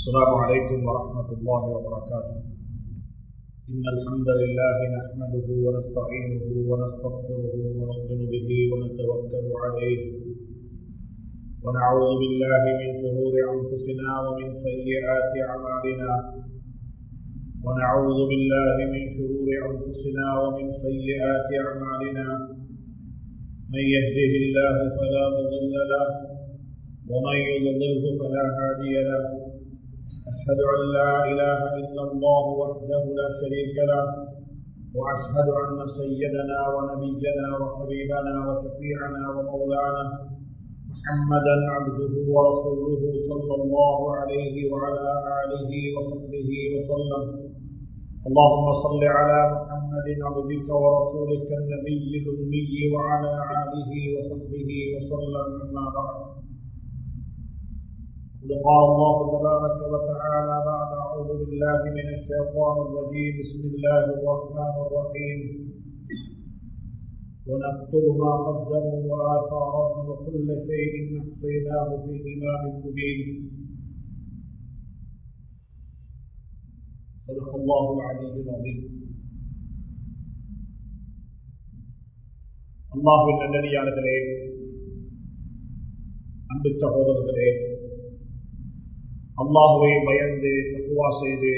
السلام عليكم ورحمة الله وبركاته إن الحمد لله نحمده ونستعينه ونستغفره ونؤمن به ونتوكل عليه ونعوذ بالله من شرور أنفسنا ومن سيئات أعمالنا ونعوذ بالله من شرور أنفسنا ومن سيئات أعمالنا من يهده الله فلا مضل له ومن يضلله فلا هادي له أشهد أن لا إله إلا الله وحده لا شريك له وأشهد أن سيدنا ونبينا وحبيبنا وشفيعنا ومولانا محمدا عبده ورسوله صلى الله عليه وعلى آله وصحبه وسلم اللهم صل على محمد عبدك ورسولك النبي الأمي وعلى آله وصحبه وسلم أما بعد قال الله تبارك وتعالى بعد أعوذ بالله من الشيطان الرجيم بسم الله الرحمن الرحيم ونكتب ما قدموا وآثارهم وكل شيء نحصيناه في إمام مبين صدق الله العلي العظيم அல்லாஹின் நல்லடியாளர்களே அன்பு சகோதரர்களே அல்லாஹுவை பயந்து தக்குவா செய்து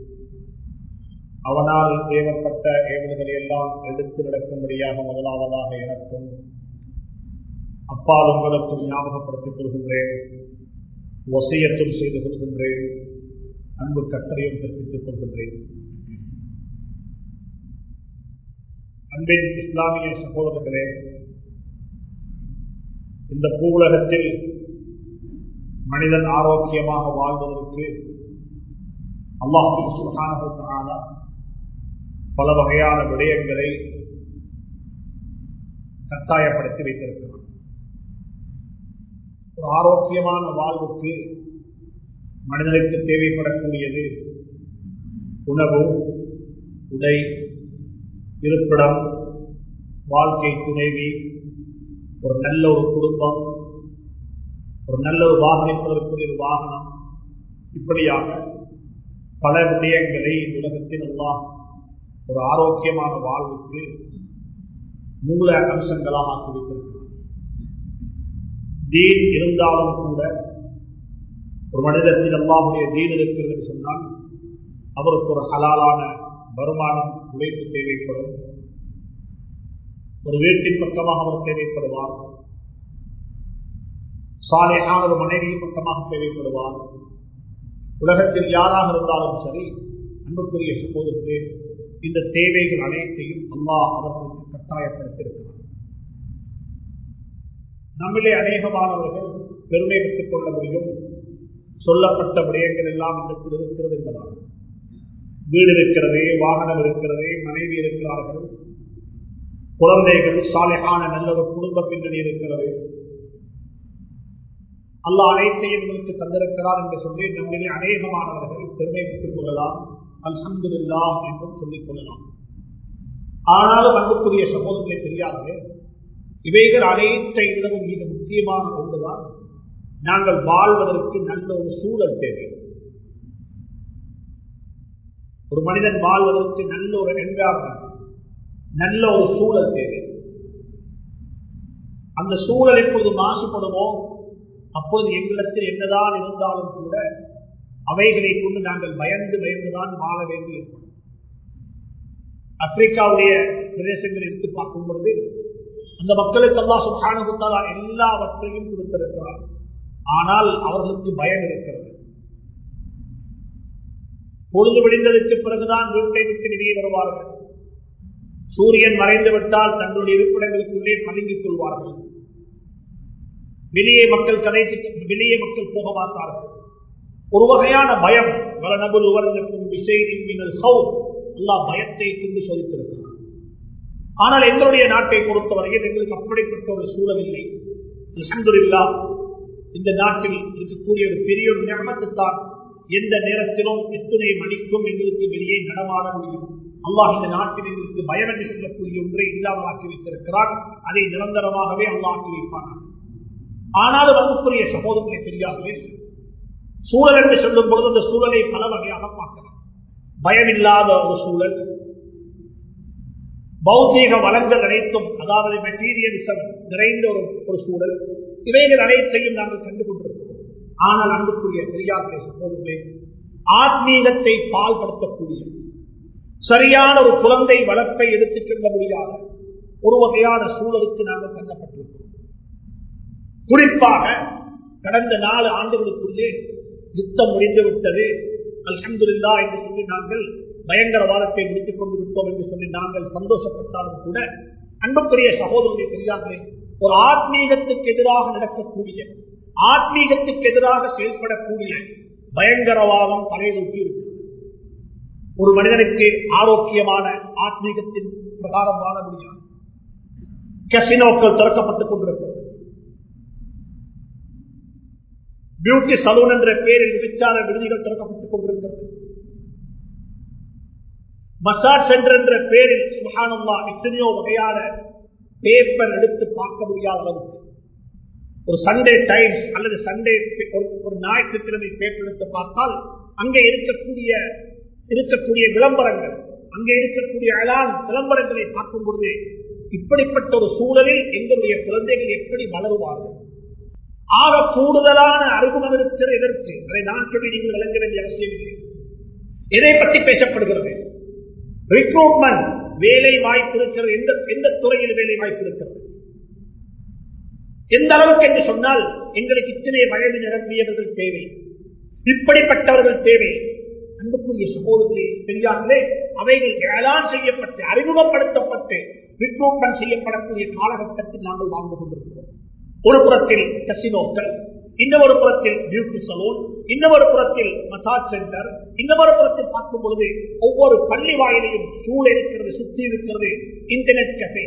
அவனால் ஏவப்பட்ட ஏவல்களை எல்லாம் எடுத்து நடக்கும்படியாக முதலாவதாக எனக்கும் அப்பால் உங்களுக்கும் ஞாபகப்படுத்திக் கொள்கின்றேன் ஒசையத்தும் செய்து கொள்கின்றேன் அன்பு கட்டளையும் கற்பித்துக் கொள்கின்றேன் அன்பின் இஸ்லாமிய சகோதரர்களே இந்த பூவுலகத்தில் மனிதன் ஆரோக்கியமாக வாழ்வதற்கு அல்லாஹு சுகான பல வகையான விடயங்களை கட்டாயப்படுத்தி வைத்திருக்கிறான் ஒரு ஆரோக்கியமான வாழ்வுக்கு மனிதனுக்கு தேவைப்படக்கூடியது உணவு உடை இருப்பிடம் வாழ்க்கை துணைவி ஒரு நல்ல ஒரு குடும்பம் ஒரு நல்ல ஒரு வாகனத்திற்குரிய ஒரு வாகனம் இப்படியாக பல விடயங்களை உலகத்தில் எல்லாம் ஒரு ஆரோக்கியமான வாழ்வுக்கு மூல அம்சங்களாக ஆக்கி வைத்திருக்கிறார் தீன் இருந்தாலும் கூட ஒரு மனிதத்தில் அல்லாவுடைய தீன் இருக்கிறது சொன்னால் அவருக்கு ஒரு ஹலாலான வருமானம் உழைப்பு தேவைப்படும் ஒரு வீட்டின் பக்கமாக அவர் தேவைப்படுவார் சாலையான ஒரு மனைவியின் பக்கமாக தேவைப்படுவார் உலகத்தில் யாராக இருந்தாலும் சரி அன்புக்குரிய சகோதரத்து இந்த தேவைகள் அனைத்தையும் அல்லாஹ் அவர்களுக்கு கட்டாயப்படுத்தியிருக்கிறார் நம்மிலே அநேகமானவர்கள் பெருமை பெற்றுக் கொள்ள முடியும் சொல்லப்பட்ட விடயங்கள் எல்லாம் இடத்தில் இருக்கிறது என்பதால் வீடு இருக்கிறது வாகனம் இருக்கிறது மனைவி இருக்கிறார்கள் குழந்தைகள் சாலையான நல்ல ஒரு குடும்ப பின்னணி இருக்கிறது அல்ல அனைத்தையும் உங்களுக்கு தந்திருக்கிறார் என்று சொல்லி நம்மிலே அநேகமானவர்கள் பெருமை பெற்றுக் கொள்ளலாம் அல்ஹம்துல்லா என்றும் சொல்லிக் கொள்ளலாம் ஆனாலும் அன்புக்குரிய சமூகங்களை தெரியாது இவைகள் அனைத்தை விடவும் மிக முக்கியமான ஒன்றுதான் நாங்கள் வாழ்வதற்கு நல்ல ஒரு சூழல் தேவை ஒரு மனிதன் வாழ்வதற்கு நல்ல ஒரு என்விரான்மெண்ட் நல்ல ஒரு சூழல் தேவை அந்த சூழல் எப்போது மாசுபடுமோ அப்போது எங்களிடத்தில் என்னதான் இருந்தாலும் கூட அவைகளை கொண்டு நாங்கள் பயந்து பயந்துதான் வாழ வேண்டி இருக்கும் ஆப்பிரிக்காவுடைய பிரதேசங்களை எடுத்து பார்க்கும் பொழுது அந்த மக்களுக்கு அல்லா சுகானுகுத்தாலா எல்லாவற்றையும் கொடுத்திருக்கிறார் ஆனால் அவர்களுக்கு பயம் இருக்கிறது பொழுது விடிந்ததற்கு பிறகுதான் வீட்டை விட்டு வெளியே வருவார்கள் சூரியன் மறைந்து விட்டால் தங்களுடைய இருப்பிடங்களுக்குள்ளே பதுங்கிக் கொள்வார்கள் வெளியே மக்கள் கதைத்து வெளியே மக்கள் போக மாட்டார்கள் ஒரு வகையான பயம் வளநபுல் உவர்ந்தக்கும் விசையின் மின்னல் சவுத் எல்லா பயத்தை கொண்டு சோதித்திருக்கிறார் ஆனால் எங்களுடைய நாட்டை பொறுத்தவரையில் எங்களுக்கு அப்படிப்பட்ட ஒரு சூழல் இல்லை அல்ஹம்துலில்லா இந்த நாட்டில் இருக்கக்கூடிய ஒரு பெரிய ஒரு ஞாபகத்தான் எந்த நேரத்திலும் எத்தனை மணிக்கும் எங்களுக்கு வெளியே நடமாட முடியும் அல்லாஹ் இந்த நாட்டில் எங்களுக்கு பயம் என்று சொல்லக்கூடிய ஒன்றை இல்லாமல் ஆக்கி வைத்திருக்கிறார் அதை நிரந்தரமாகவே அல்லாஹ் ஆக்கி வைப்பார்கள் ஆனாலும் அன்புக்குரிய சகோதரர்களை தெரியாதவே சூழல் என்று சொல்லும் பொழுது அந்த சூழலை பல வகையாக பார்க்கலாம் பயமில்லாத ஒரு சூழல் பௌத்தீக வளங்கள் அனைத்தும் அதாவது மெட்டீரியலிசம் நிறைந்த ஒரு ஒரு சூழல் இவைகள் அனைத்தையும் நாங்கள் கண்டு கொண்டிருக்கிறோம் ஆனால் அன்புக்குரிய பெரியார்களே சகோதரர்களே ஆத்மீகத்தை பால்படுத்தக்கூடிய சரியான ஒரு குழந்தை வளர்ப்பை எடுத்துச் செல்ல முடியாத ஒரு வகையான சூழலுக்கு நாங்கள் தள்ளப்பட்டிருக்கிறோம் குறிப்பாக கடந்த நாலு ஆண்டுகளுக்குள்ளே யுத்தம் முடிந்துவிட்டது அல்ஹம்துல்லா என்று சொல்லி நாங்கள் பயங்கரவாதத்தை முடித்துக் கொண்டு விட்டோம் என்று சொல்லி நாங்கள் சந்தோஷப்பட்டாலும் கூட அன்புக்குரிய சகோதரனை பெரியார்களே ஒரு ஆத்மீகத்துக்கு எதிராக நடக்கக்கூடிய ஆத்மீகத்துக்கு எதிராக செயல்படக்கூடிய பயங்கரவாதம் தலைநோக்கி இருக்கிறது ஒரு மனிதனுக்கு ஆரோக்கியமான ஆத்மீகத்தின் பிரகாரம் வாழ முடியாது கசினோக்கள் திறக்கப்பட்டுக் கொண்டிருக்கிறது பியூட்டி சலூன் என்ற பெயரில் விபச்சார விடுதிகள் திறக்கப்பட்டுக் கொண்டிருக்கிறது மசாஜ் சென்டர் என்ற பெயரில் சுகானம்மா எத்தனையோ வகையான பேப்பர் எடுத்து பார்க்க முடியாத அளவுக்கு ஒரு சண்டே டைம்ஸ் அல்லது சண்டே ஒரு ஞாயிற்றுக்கிழமை பேப்பர் எடுத்து பார்த்தால் அங்கே இருக்கக்கூடிய இருக்கக்கூடிய விளம்பரங்கள் அங்கே இருக்கக்கூடிய அலான் விளம்பரங்களை பார்க்கும் பொழுது இப்படிப்பட்ட ஒரு சூழலில் எங்களுடைய குழந்தைகள் எப்படி வளருவார்கள் ஆக கூடுதலான அறிமுகம் இருக்கிற எதற்கு அதை நான் சொல்லி நீங்கள் விளங்க வேண்டிய அவசியம் இல்லை எதை பற்றி பேசப்படுகிறது ரிக்ரூட்மெண்ட் வேலை வாய்ப்பு இருக்கிறது எந்த எந்த துறையில் வேலை வாய்ப்பு இருக்கிறது எந்த அளவுக்கு என்று சொன்னால் எங்களுக்கு இத்தனை வயது நிரம்பியவர்கள் தேவை இப்படிப்பட்டவர்கள் தேவை அன்புக்குரிய சகோதரர்களே பெரியார்களே அவைகள் ஏலான் செய்யப்பட்டு அறிமுகப்படுத்தப்பட்டு ரிக்ரூட்மெண்ட் செய்யப்படக்கூடிய காலகட்டத்தில் நாங்கள் வாழ்ந்து கொண்டிருக்கிறோம் ஒரு புறத்தில் கசினோக்கள் இன்னொரு புறத்தில் பியூட்டி சலூன் இன்னொரு புறத்தில் மசாஜ் சென்டர் இன்னொரு புறத்தில் பார்க்கும் பொழுது ஒவ்வொரு பள்ளி வாயிலையும் சூழ இருக்கிறது சுற்றி இருக்கிறது இன்டர்நெட் கஃபே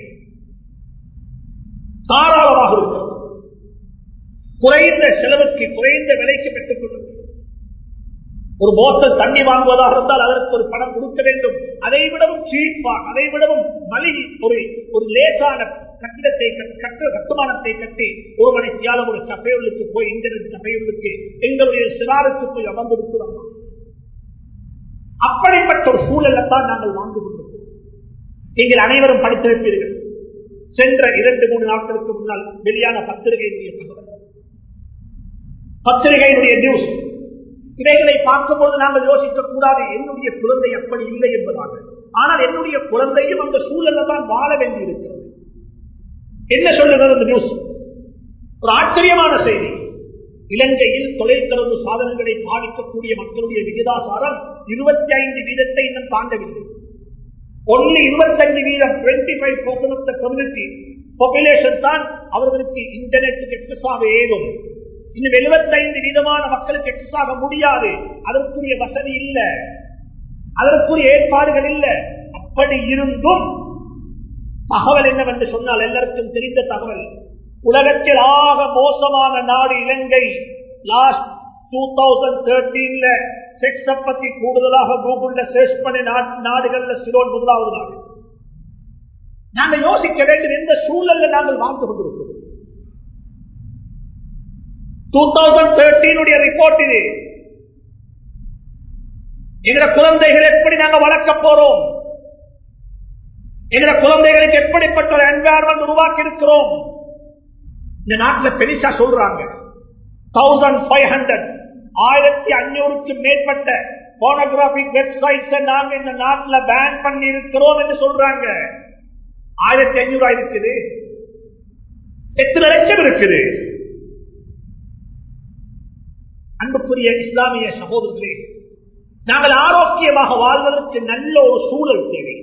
தாராளமாக இருக்கிறது குறைந்த செலவுக்கு குறைந்த விலைக்கு பெற்றுக் கொள்ளுங்கள் ஒரு போத்தல் தண்ணி வாங்குவதாக இருந்தால் அதற்கு ஒரு பணம் கொடுக்க வேண்டும் அதை விடவும் சீப்பாக அதை விடவும் மலிவி ஒரு ஒரு லேசான கட்டிடத்தை கட்ட கட்டுமானத்தை கட்டி ஒரு மணி தியாலம் ஒரு கப்பையுள்ளுக்கு போய் இன்டர்நெட் கப்பையுள்ளுக்கு எங்களுடைய சிறாருக்கு போய் அமர்ந்து விட்டு அப்படிப்பட்ட ஒரு சூழலை தான் நாங்கள் வாழ்ந்து கொண்டிருக்கிறோம் நீங்கள் அனைவரும் படித்திருப்பீர்கள் சென்ற இரண்டு மூணு நாட்களுக்கு முன்னால் வெளியான பத்திரிகையினுடைய தகவல் பத்திரிகையினுடைய நியூஸ் இவைகளை பார்க்கும்போது நாங்கள் யோசிக்க கூடாது என்னுடைய குழந்தை அப்படி இல்லை என்பதாக ஆனால் என்னுடைய குழந்தையும் அந்த சூழலில் தான் வாழ வேண்டி இருக்கிறது என்ன சொல்லுகிறது அந்த நியூஸ் ஒரு ஆச்சரியமான செய்தி இலங்கையில் தொலைத்தொடர்பு சாதனங்களை பாதிக்கக்கூடிய மக்களுடைய விகிதாசாரம் இருபத்தி ஐந்து வீதத்தை இன்னும் தாண்டவில்லை ஒன்லி இருபத்தஞ்சு வீதம் twenty five percent of the community population தான் அவர்களுக்கு இன்டர்நெட்டுக்கு எக்ஸஸாக ஏதும் இன்னும் எழுபத்தைந்து வீதமான மக்களுக்கு எக்ஸஸ் ஆக முடியாது அதற்குரிய வசதி இல்ல அதற்குரிய ஏற்பாடுகள் இல்ல அப்படி இருந்தும் தகவல் என்னவென்று சொன்னால் எல்லாருக்கும் தெரிந்த தகவல் உலகத்தில் ஆக மோசமான நாடு இலங்கை லாஸ்ட் டூ தௌசண்ட் தேர்ட்டீன்ல செக்ஸ பத்தி கூடுதலாக கூகுள்ல சர்ச் பண்ணி நாடுகள்ல சிலோன் முதலாவது நாடு நாங்கள் யோசிக்க வேண்டும் எந்த சூழல்ல நாங்கள் வாழ்ந்து கொண்டிருக்கிறோம் டூ தௌசண்ட் தேர்ட்டீனுடைய ரிப்போர்ட் இது எங்க குழந்தைகள் எப்படி நாங்க வளர்க்க போறோம் எங்க குழந்தைகளுக்கு எப்படிப்பட்ட ஒரு என்வாரன்மெண்ட் உருவாக்கி இருக்கிறோம் இந்த நாட்டில் பெரிசா சொல்றாங்க தௌசண்ட் ஃபைவ் ஹண்ட்ரட் ஆயிரத்தி அஞ்சூறுக்கு மேற்பட்ட போனோகிராபிக் வெப்சைட்ஸ் நாங்க இந்த நாட்டில் பேன் பண்ணி இருக்கிறோம் என்று சொல்றாங்க ஆயிரத்தி அஞ்சூறு இருக்குது எத்தனை லட்சம் இருக்குது அன்புக்குரிய இஸ்லாமிய சகோதரர்களே நாங்கள் ஆரோக்கியமாக வாழ்வதற்கு நல்ல ஒரு சூழல் தேவை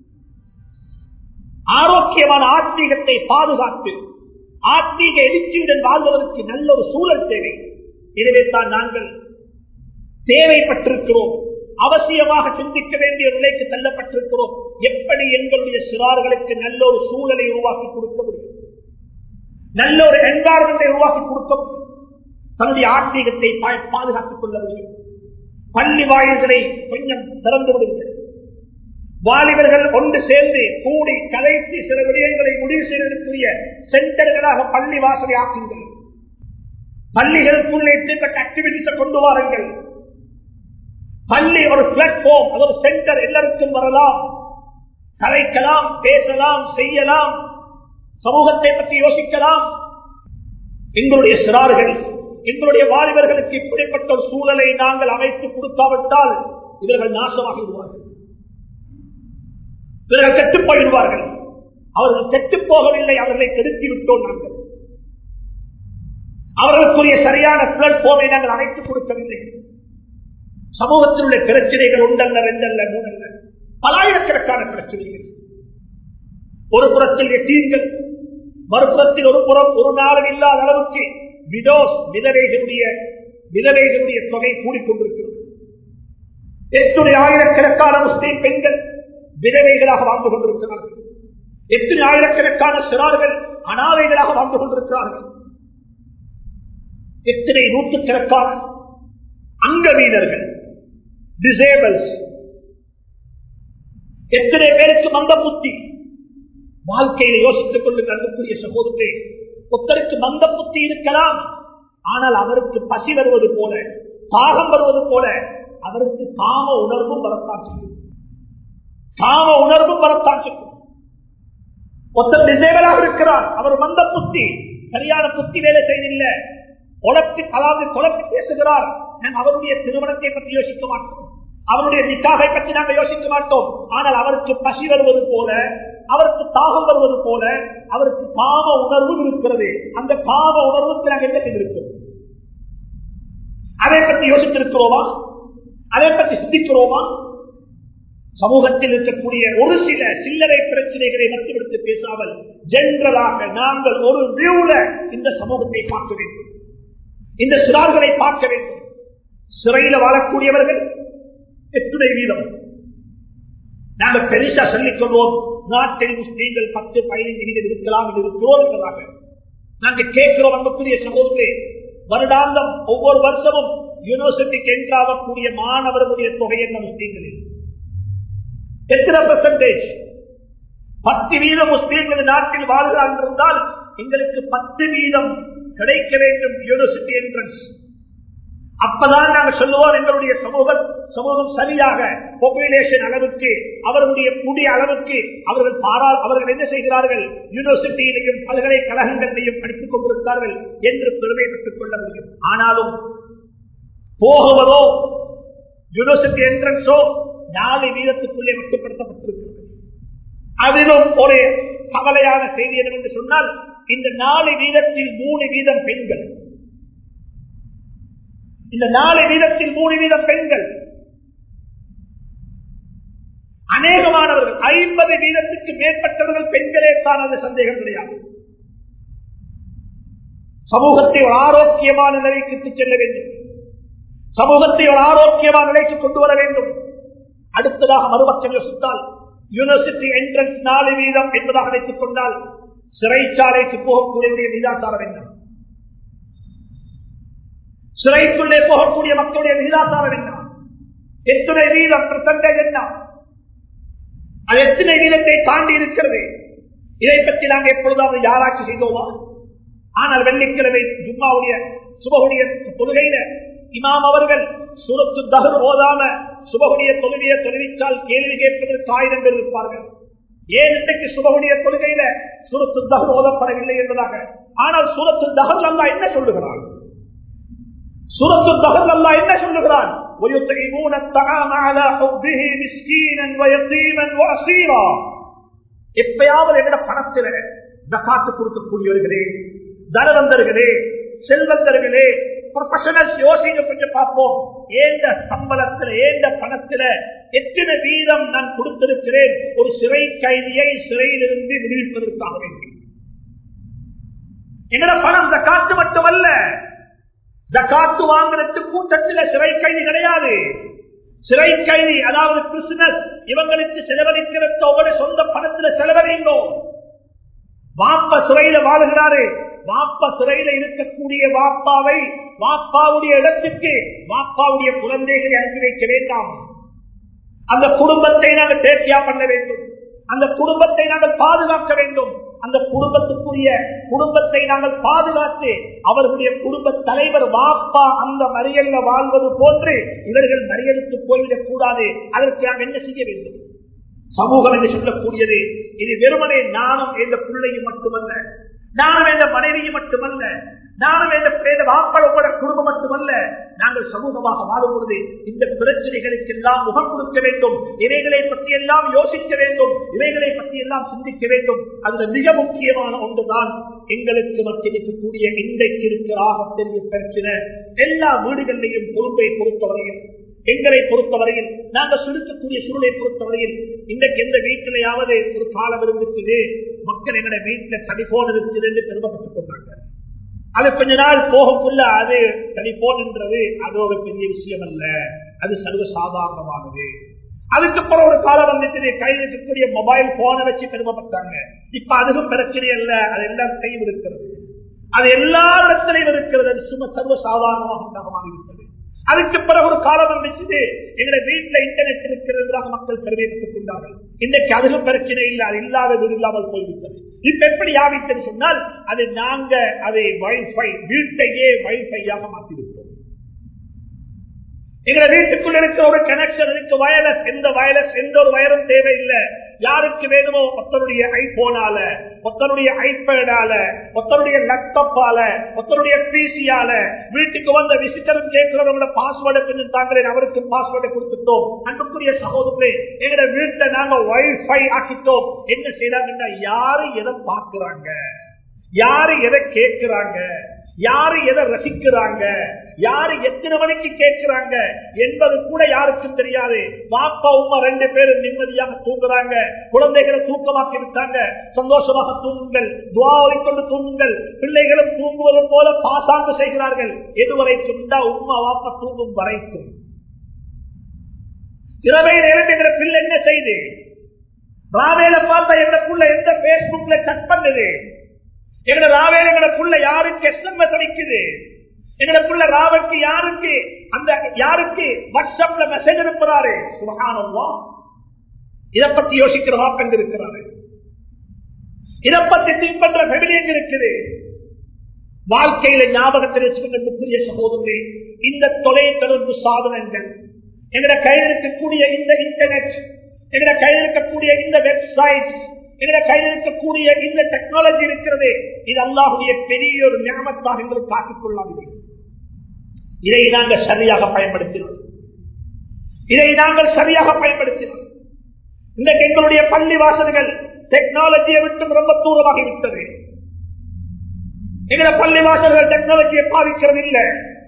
ஆரோக்கியமான ஆத்மீகத்தை பாதுகாத்து ஆத்மீக எழுச்சியுடன் வாழ்வதற்கு நல்ல ஒரு சூழல் தேவை எனவே தான் நாங்கள் தேவைப்பட்டிருக்கிறோம் அவசியமாக சிந்திக்க வேண்டிய நிலைக்கு தள்ளப்பட்டிருக்கிறோம் எப்படி எங்களுடைய சிறார்களுக்கு நல்ல ஒரு சூழலை உருவாக்கி கொடுக்க முடியும் நல்ல ஒரு என்வாரன்மெண்டை உருவாக்கி கொடுக்க முடியும் தன்னுடைய ஆத்மீகத்தை பாதுகாத்துக் கொள்ள முடியும் பள்ளி வாயில்களை கொஞ்சம் திறந்து விடுங்கள் வாலிபர்கள் ஒன்று சேர்ந்து கூடி கலைத்து சில விடயங்களை முடிவு செய்வதற்குரிய சென்டர்களாக பள்ளி வாசலை ஆக்குங்கள் பள்ளிகளுக்குள்ளே இப்படிப்பட்ட ஆக்டிவிட்டிஸை கொண்டு வாருங்கள் பள்ளி ஒரு பிளாட்ஃபார்ம் அது ஒரு சென்டர் எல்லாருக்கும் வரலாம் கலைக்கலாம் பேசலாம் செய்யலாம் சமூகத்தை பற்றி யோசிக்கலாம் எங்களுடைய சிறார்கள் எங்களுடைய வாலிபர்களுக்கு இப்படிப்பட்ட ஒரு சூழலை நாங்கள் அமைத்து கொடுக்காவிட்டால் இவர்கள் நாசமாகி விடுவார்கள் இவர்கள் கெட்டுப் போயிடுவார்கள் அவர்கள் கெட்டுப் போகவில்லை அவர்களை கெடுத்தி விட்டோம் நாங்கள் அவர்களுக்குரிய சரியான பிளாட்ஃபார்மை நாங்கள் அமைத்துக் கொடுக்கவில்லை சமூகத்தில் உள்ள பிரச்சனைகள் உண்டல்ல ரெண்டல்ல மூணல்ல பலாயிரக்கணக்கான பிரச்சனைகள் ஒரு புறத்தில் எட்டீர்கள் மறுபுறத்தில் ஒரு புறம் ஒரு நாளும் இல்லாத அளவுக்கு விடோஸ் விதவைகளுடைய விதவைகளுடைய தொகை கூடிக்கொண்டிருக்கிறது எத்தனை ஆயிரக்கணக்கான முஸ்லீம் பெண்கள் விதவைகளாக வாழ்ந்து கொண்டிருக்கிறார்கள் எத்தனை ஆயிரக்கணக்கான சிறார்கள் அனாதைகளாக வாழ்ந்து கொண்டிருக்கிறார்கள் எத்தனை நூற்றுக்கணக்கான அங்கவீனர்கள் டிசேபிள்ஸ் எத்தனை பேருக்கு மந்த புத்தி வாழ்க்கையை யோசித்துக் கொண்டு கண்டுக்குரிய சகோதரே ஒருத்தருக்கு மந்த புத்தி இருக்கலாம் ஆனால் அவருக்கு பசி வருவது போல தாகம் வருவது போல அவருக்கு காம உணர்வும் வரத்தான் செய்யும் காம உணர்வும் வரத்தான் செய்யும் ஒருத்தர் டிசேபிளாக இருக்கிறார் அவர் மந்த புத்தி சரியான புத்தி வேலை செய்தில்லை குழப்பி அதாவது குழப்பி பேசுகிறார் நான் அவருடைய திருமணத்தை பற்றி யோசிக்க மாட்டோம் அவருடைய நிக்காகை பற்றி நாங்கள் யோசிக்க மாட்டோம் ஆனால் அவருக்கு பசி வருவது போல அவருக்கு தாகம் வருவது போல அவருக்கு காம உணர்வும் இருக்கிறது அந்த காம உணர்வுக்கு நாங்கள் என்ன செய்திருக்கிறோம் அதை பற்றி யோசித்திருக்கிறோமா அதை பற்றி சிந்திக்கிறோமா சமூகத்தில் இருக்கக்கூடிய ஒரு சில சில்லறை பிரச்சனைகளை மட்டுப்படுத்தி பேசாமல் ஜென்ரலாக நாங்கள் ஒரு வியூல இந்த சமூகத்தை பார்க்க வேண்டும் இந்த சிறார்களை பார்க்க வேண்டும் சிறையில வாழக்கூடியவர்கள் எத்தனை வீதம் நாங்கள் பெருசா சொல்லிக் கொள்வோம் நாட்டில் முஸ்லீம்கள் பத்து பதினைந்து வீதம் இருக்கலாம் என்று இருக்கிறோம் என்பதாக நாங்கள் கேட்கிறோம் அன்புக்குரிய சகோதரே வருடாந்தம் ஒவ்வொரு வருஷமும் யூனிவர்சிட்டிக்கு என்றாகக்கூடிய மாணவர்களுடைய தொகை என்ன முஸ்லீம்களில் எத்தனை பெர்சன்டேஜ் பத்து வீதம் முஸ்லீம்கள் நாட்டில் வாழ்கிறார் இருந்தால் எங்களுக்கு பத்து வீதம் கிடைக்க வேண்டும் யூனிவர்சிட்டி என்ட்ரன்ஸ் அப்பதான் நாங்கள் சொல்லுவோம் எங்களுடைய சமூகம் சமூகம் சரியாக பாப்புலேஷன் அளவுக்கு அவர்களுடைய கூடிய அளவுக்கு அவர்கள் பாரா அவர்கள் என்ன செய்கிறார்கள் யூனிவர்சிட்டியிலையும் பல்கலைக்கழகங்களிலையும் படித்துக் கொண்டிருக்கிறார்கள் என்று பெருமை பெற்றுக் கொள்ள முடியும் ஆனாலும் போகுவதோ யூனிவர்சிட்டி என்ட்ரன்ஸோ நாலு வீதத்துக்குள்ளே மட்டுப்படுத்தப்பட்டிருக்கிறது அதிலும் ஒரு கவலையான செய்தி என்னவென்று சொன்னால் இந்த நாலு வீதத்தில் மூணு வீதம் பெண்கள் இந்த நாலு வீதத்தில் மூணு வீதம் பெண்கள் அநேகமானவர்கள் ஐம்பது வீதத்துக்கு மேற்பட்டவர்கள் பெண்களே தான் அது சந்தேகம் கிடையாது சமூகத்தை ஒரு ஆரோக்கியமான நிலைக்கு செல்ல வேண்டும் சமூகத்தை ஒரு ஆரோக்கியமான நிலைக்கு கொண்டு வர வேண்டும் அடுத்ததாக மறுபக்கம் யோசித்தால் யூனிவர்சிட்டி என்ட்ரன்ஸ் நாலு வீதம் என்பதாக வைத்துக் கொண்டால் சிறைச்சாலைக்கு போகக்கூடிய விதாசாரம் என்ன சிறைக்குள்ளே போகக்கூடிய மக்களுடைய விகிதாசாரம் என்ன எத்தனை வீதம் பெர்சன்டேஜ் என்ன அது எத்தனை வீதத்தை தாண்டி இருக்கிறது இதை பற்றி நாங்கள் எப்பொழுதாவது யாராட்சி செய்தோமா ஆனால் வெள்ளிக்கிழமை ஜும்மாவுடைய சுபகுடைய தொழுகையில இமாம் அவர்கள் சுரத்து தகர் ஓதாம சுபகுடைய தொழுகையை தொழுவித்தால் கேள்வி கேட்பதற்கு ஆயிரம் பேர் இருப்பார்கள் ஏன் இன்றைக்கு சுபகுடைய தொழுகையில சுரத்து தகர் ஓதப்படவில்லை என்பதாக ஆனால் சுரத்து தகர் அல்லா என்ன சொல்லுகிறான் சுரத்து தகர் அல்லா என்ன சொல்லுகிறான் ويطعمون الطعام على حبه مسكينا ويتيما واسيرا எப்பயாவது எங்கட பணத்தில ஜக்காத்து கொடுக்கக்கூடியவர்களே தனவந்தர்களே செல்வந்தர்களே ப்ரொஃபஷனல்ஸ் யோசிக்க கொஞ்சம் பார்ப்போம் ஏந்த சம்பளத்தில் ஏந்த பணத்துல எத்தனை வீதம் நான் கொடுத்திருக்கிறேன் ஒரு சிறை கைதியை சிறையிலிருந்து விடுவிப்பதற்காக வேண்டி எங்கட பணம் ஜக்காத்து மட்டுமல்ல ஜக்காத்து வாங்குறதுக்கு கூட்டத்தில் சிறை கைதி கிடையாது சிறை கைதி அதாவது பிசினஸ் இவங்களுக்கு செலவழிக்கிறதோட சொந்த பணத்துல செலவழிங்கோ வாப்ப சிறையில வாழுகிறாரு வாப்பா சிறையில இருக்கக்கூடிய வாப்பாவை வாப்பாவுடைய இடத்துக்கு வாப்பாவுடைய குழந்தைகளை அனுப்பி வைக்க வேண்டாம் அந்த குடும்பத்தை நாங்கள் தேர்ச்சியா பண்ண வேண்டும் அந்த குடும்பத்தை நாங்கள் பாதுகாக்க வேண்டும் அந்த குடும்பத்துக்குரிய குடும்பத்தை நாங்கள் பாதுகாத்து அவர்களுடைய குடும்ப தலைவர் வாப்பா அந்த மறியல்ல வாழ்வது போன்று இவர்கள் மறியலுக்கு போய்விடக் கூடாது அதற்கு நாம் என்ன செய்ய வேண்டும் சமூகம் என்று சொல்லக்கூடியது இது வெறுமனே நானும் என்ற பிள்ளையும் மட்டுமல்ல நானும் என்ற மனைவியும் மட்டுமல்ல நானும் என்ற வாக்களோட குடும்பம் மட்டுமல்ல நாங்கள் சமூகமாக வாழும் பொழுது இந்த பிரச்சனைகளுக்கு எல்லாம் முகம் கொடுக்க வேண்டும் இவைகளை பற்றி எல்லாம் யோசிக்க வேண்டும் இவைகளை பற்றி எல்லாம் சிந்திக்க வேண்டும் அதுல மிக முக்கியமான ஒன்றுதான் எங்களுக்கு மத்தியில் இருக்கக்கூடிய இன்றைக்கு இருக்கிற ஆகப்பெரிய பிரச்சனை எல்லா வீடுகளிலையும் பொறுப்பை பொறுத்தவரையில் எங்களை பொறுத்தவரையில் நாங்கள் சுருக்கக்கூடிய சூழலை பொறுத்தவரையில் இன்றைக்கு எந்த வீட்டிலையாவது ஒரு காலம் இருந்துச்சு மக்கள் எங்களுடைய வீட்டில் டெலிபோன் இருக்குது என்று பெருமைப்பட்டுக் கொண்டாங்க அது கொஞ்ச நாள் போகக்குள்ள அது டெலிபோன் என்றது அது ஒரு பெரிய விஷயம் அல்ல அது சர்வ சாதாரணமானது அதுக்கப்புறம் ஒரு காலம் வந்துச்சு கையில் இருக்கக்கூடிய மொபைல் போனை வச்சு பெருமைப்பட்டாங்க இப்ப அதுவும் பிரச்சனை அல்ல அது எல்லாம் கையில் இருக்கிறது அது எல்லா இடத்திலையும் இருக்கிறது அது சும்மா சர்வ சாதாரணமாக மாறிவிட்டது அதுக்கு பிறகு ஒரு காலம் வந்துச்சு எங்களுடைய வீட்டுல இன்டர்நெட் இருக்கிறதாக மக்கள் பெருமைப்பட்டுக் கொண்டார்கள் இன்றைக்கு அதுவும் பிரச்சனை இல்லை அது இல்லாத வீடு இல்லாமல் போய்விட்டது இப்ப எப்படி ஆவித்தது சொன்னால் அது நாங்க அதை வைஃபை வீட்டையே வைஃபையாக மாற்றிவிட்டோம் எங்களை வீட்டுக்குள்ள இருக்கிற ஒரு கனெக்ஷன் இருக்கு வயலஸ் எந்த வயலஸ் எந்த ஒரு வயரும் தேவையில்லை யாருக்கு வேணுமோ ஒருத்தருடைய ஐபோனால ஒருத்தருடைய ஐபேடால ஒருத்தருடைய லேப்டாப்பால ஒருத்தருடைய பிசியால வீட்டுக்கு வந்த விசிட்டரும் கேட்கிறவங்களோட பாஸ்வேர்டை கொஞ்சம் தாங்களே அவருக்கு பாஸ்வேர்டை கொடுத்துட்டோம் அன்புக்குரிய சகோதரர்களே எங்களோட வீட்டை நாங்க வைஃபை ஆக்கிட்டோம் என்ன செய்யறாங்கன்னா யாரு எதை பாக்குறாங்க யாரு எதை கேட்கிறாங்க யாரு எதை ரசிக்கிறாங்க யாரு எத்தனை மணிக்கு கேட்கிறாங்க என்பது கூட யாருக்கும் தெரியாது பாப்பா உமா ரெண்டு பேரும் நிம்மதியாக தூங்குறாங்க குழந்தைகளை தூக்கமாக்கி விட்டாங்க சந்தோஷமாக தூங்குங்கள் துவாவை கொண்டு தூங்குங்கள் பிள்ளைகளும் தூங்குவது போல பாசாங்க செய்கிறார்கள் எதுவரைக்கும் உமா வாப்பா தூங்கும் வரைக்கும் இரவை நேரத்தில் பிள்ளை என்ன செய்து ராவேல பார்த்தா எங்க புள்ள எந்த பேஸ்புக்ல சட் பண்ணுது எங்கட ராவேல எங்கட புள்ள யாருக்கு எஸ்எம்எஸ் அடிக்குது எங்கட புள்ள ராவுக்கு யாருக்கு அந்த யாருக்கு வாட்ஸ்அப்ல மெசேஜ் அனுப்புறாரு சுகானந்தா இதை பத்தி யோசிக்கிற வாப்பங்க இருக்கிறாரு இதை பத்தி திங்க் பண்ற ஃபெமிலி எங்க இருக்குது வாழ்க்கையில ஞாபகத்தில் வச்சுக்கொண்டிருக்கக்கூடிய சகோதரே இந்த தொலைத்தொடர்பு சாதனங்கள் எங்கட கையில் இருக்கக்கூடிய இந்த இன்டர்நெட் எங்கட கையில் இருக்கக்கூடிய இந்த வெப்சைட் எங்கட கையில் இருக்கக்கூடிய இந்த டெக்னாலஜி இருக்கிறது இது அல்லாஹுடைய பெரிய ஒரு ஞாபகத்தாக எங்களுக்கு காட்டிக் கொள்ளாது இதை நாங்கள் சரியாக பயன்படுத்தினோம் இதை நாங்கள் சரியாக பயன்படுத்தினோம் இன்றைக்கு எங்களுடைய பள்ளி வாசல்கள் டெக்னாலஜியை விட்டு ரொம்ப தூரமாக விட்டது எங்களை பள்ளி வாசல்கள் டெக்னாலஜியை பாதிக்கிறது இல்லை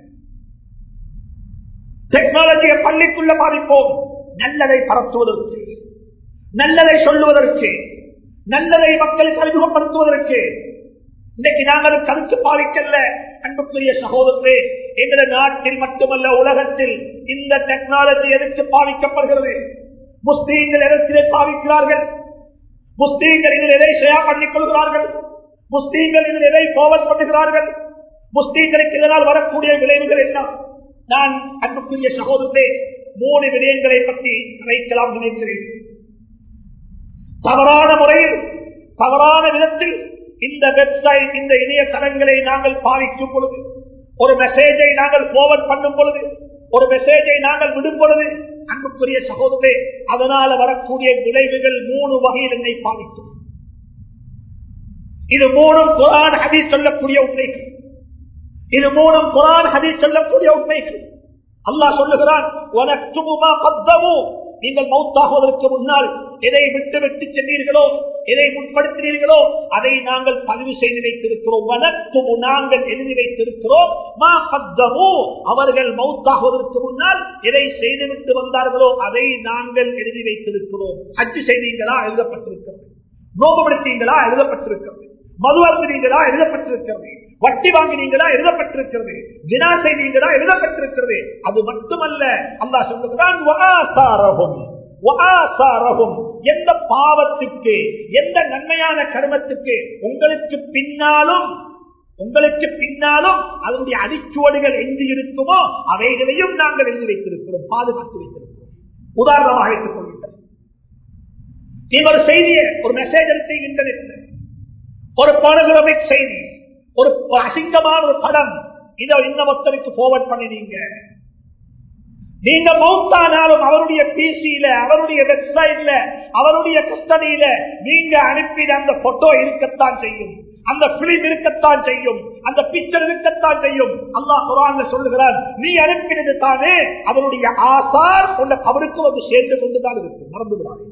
டெக்னாலஜியை பள்ளிக்குள்ள பாதிப்போம் நல்லதை பரத்துவதற்கு நல்லதை சொல்லுவதற்கு நல்லதை மக்களுக்கு அறிமுகப்படுத்துவதற்கு இன்னைக்கு நாங்கள் கருத்து பாதிக்கல அன்புக்குரிய சகோதரர்களே எங்கள நாட்டில் மட்டுமல்ல உலகத்தில் இந்த டெக்னாலஜி எதற்கு பாதிக்கப்படுகிறது முஸ்லீம்கள் எதற்கிலே பாதிக்கிறார்கள் முஸ்லீம்கள் இதில் எதை ஷேர் பண்ணிக் கொள்கிறார்கள் முஸ்லீம்கள் இதில் எதை போவல் பண்ணுகிறார்கள் முஸ்லீம்களுக்கு இதனால் வரக்கூடிய விளைவுகள் என்ன நான் அன்புக்குரிய சகோதரத்தை மூணு விடயங்களை பற்றி வைக்கலாம் நினைக்கிறேன் தவறான முறையில் தவறான விதத்தில் இந்த வெப்சைட் இந்த இணையதளங்களை நாங்கள் பாவிக்கும் பொழுது ஒரு மெசேஜை நாங்கள் போவன் பண்ணும் பொழுது ஒரு மெசேஜை நாங்கள் விடும் பொழுது அன்புக்குரிய சகோதரே அதனால வரக்கூடிய விளைவுகள் மூணு வகையில் என்னை பாதிக்கும் இது மூணும் குரான் ஹதி சொல்லக்கூடிய உண்மைகள் இது மூணும் குரான் ஹதி சொல்லக்கூடிய உண்மைகள் அல்லாஹ் சொல்லுகிறான் நீங்கள் மௌத்தாகுவதற்கு முன்னால் எதை விட்டு விட்டு சென்றீர்களோ எதை முற்படுத்தினீர்களோ அதை நாங்கள் பதிவு செய்து வைத்திருக்கிறோம் வனத்து நாங்கள் எழுதி வைத்திருக்கிறோம் மா பத்தமோ அவர்கள் மௌத்தாகுவதற்கு முன்னால் எதை செய்துவிட்டு வந்தார்களோ அதை நாங்கள் எழுதி வைத்திருக்கிறோம் அச்சு செய்தீங்களா எழுதப்பட்டிருக்கிறது நோகப்படுத்தீங்களா எழுதப்பட்டிருக்கிறது மது அருந்தினீங்களா எழுதப்பட்டிருக்கிறது வட்டி வாங்கினீங்களா எழுதப்பட்டிருக்கிறது வினா செய்தீங்களா எழுதப்பட்டிருக்கிறது அது மட்டுமல்ல அல்லா சொல்லுகிறான் எந்த பாவத்துக்கு எந்த நன்மையான கருமத்துக்கு உங்களுக்கு பின்னாலும் உங்களுக்கு பின்னாலும் அதனுடைய அடிச்சுவடுகள் எங்கு இருக்குமோ அவைகளையும் நாங்கள் எழுதி வைத்திருக்கிறோம் பாதுகாத்து வைத்திருக்கிறோம் உதாரணமாக வைத்துக் கொள்கின்றோம் நீங்க ஒரு செய்தியை ஒரு மெசேஜ் எடுத்து இன்டர்நெட்ல ஒரு போனோகிராபிக் செய்தி ஒரு அசிங்கமான ஒரு படம் இதை இன்னமொத்தருக்கு போவர்ட் பண்ணினீங்க நீங்க மௌத்தானாலும் அவருடைய பிசியில அவருடைய வெப்சைட்ல அவருடைய கஸ்டடியில நீங்க அனுப்பின அந்த போட்டோ இருக்கத்தான் செய்யும் அந்த பிலிம் இருக்கத்தான் செய்யும் அந்த பிக்சர் இருக்கத்தான் செய்யும் அல்லாஹ் குரான்ல சொல்லுகிறார் நீ அனுப்பினது தானே அவருடைய ஆசார் உள்ள கபருக்கு வந்து சேர்ந்து கொண்டுதான் இருக்கு மறந்து விடாதே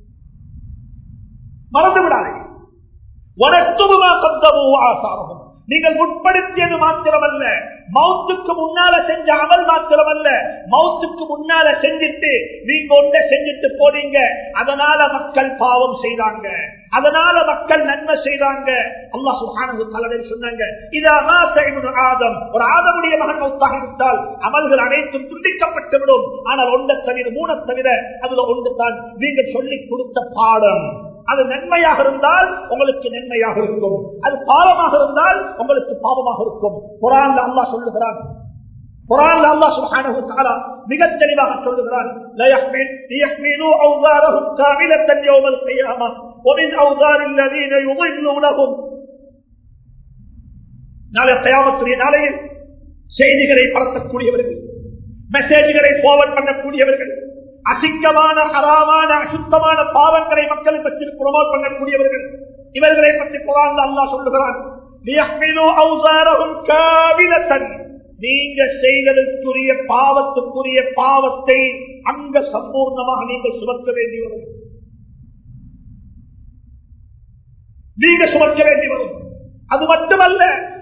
மறந்து விடாதே வனத்துவமா கந்தவோ ஆசாரமும் நீங்கள் உட்படுத்தியது மாத்திரமல்ல மவுத்துக்கு முன்னால செஞ்ச அமல் மாத்திரமல்ல மவுத்துக்கு முன்னால செஞ்சுட்டு நீங்க ஒன்றை செஞ்சுட்டு போனீங்க அதனால மக்கள் பாவம் செய்தாங்க அதனால மக்கள் நன்மை செய்தாங்க அல்லாஹ் சுஹானு தலைவர் சொன்னாங்க இதானா செய்வது ஆதம் ஒரு ஆதமுடைய மகன் மௌத்தாக விட்டால் அமல்கள் அனைத்தும் துண்டிக்கப்பட்டு விடும் ஆனால் ஒன்றை தவிர மூணை தவிர அதுல ஒன்று தான் நீங்கள் சொல்லிக் கொடுத்த பாடம் அது நன்மையாக இருந்தால் உங்களுக்கு நன்மையாக இருக்கும் அது பாவமாக இருந்தால் உங்களுக்கு பாவமாக இருக்கும் குரான் அல்லாஹ் சொல்லுகிறான் குரான் அல்லாஹ் சுப்ஹானஹு தஆலா மிக தெளிவாக சொல்லுகிறான் لا يحمل ليحملوا اوزارهم كاملة يوم القيامة ومن اوزار الذين يضلونهم நாளை கயாமத்துடைய நாளையில் செய்திகளை பரத்தக்கூடியவர்கள் மெசேஜ்களை ஃபார்வர்ட் பண்ணக்கூடியவர்கள் அசிங்கமான ஹராமான அசுத்தமான பாவங்களை மக்களை பற்றி ப்ரொமோட் பண்ணக்கூடியவர்கள் இவர்களை பற்றி குரான் அல்லாஹ் சொல்லுகிறான் நீங்க செய்ததற்குரிய பாவத்துக்குரிய பாவத்தை அங்க சம்பூர்ணமாக நீங்கள் சுமக்க வேண்டி வரும் நீங்க சுமக்க வேண்டி வரும் அது மட்டுமல்ல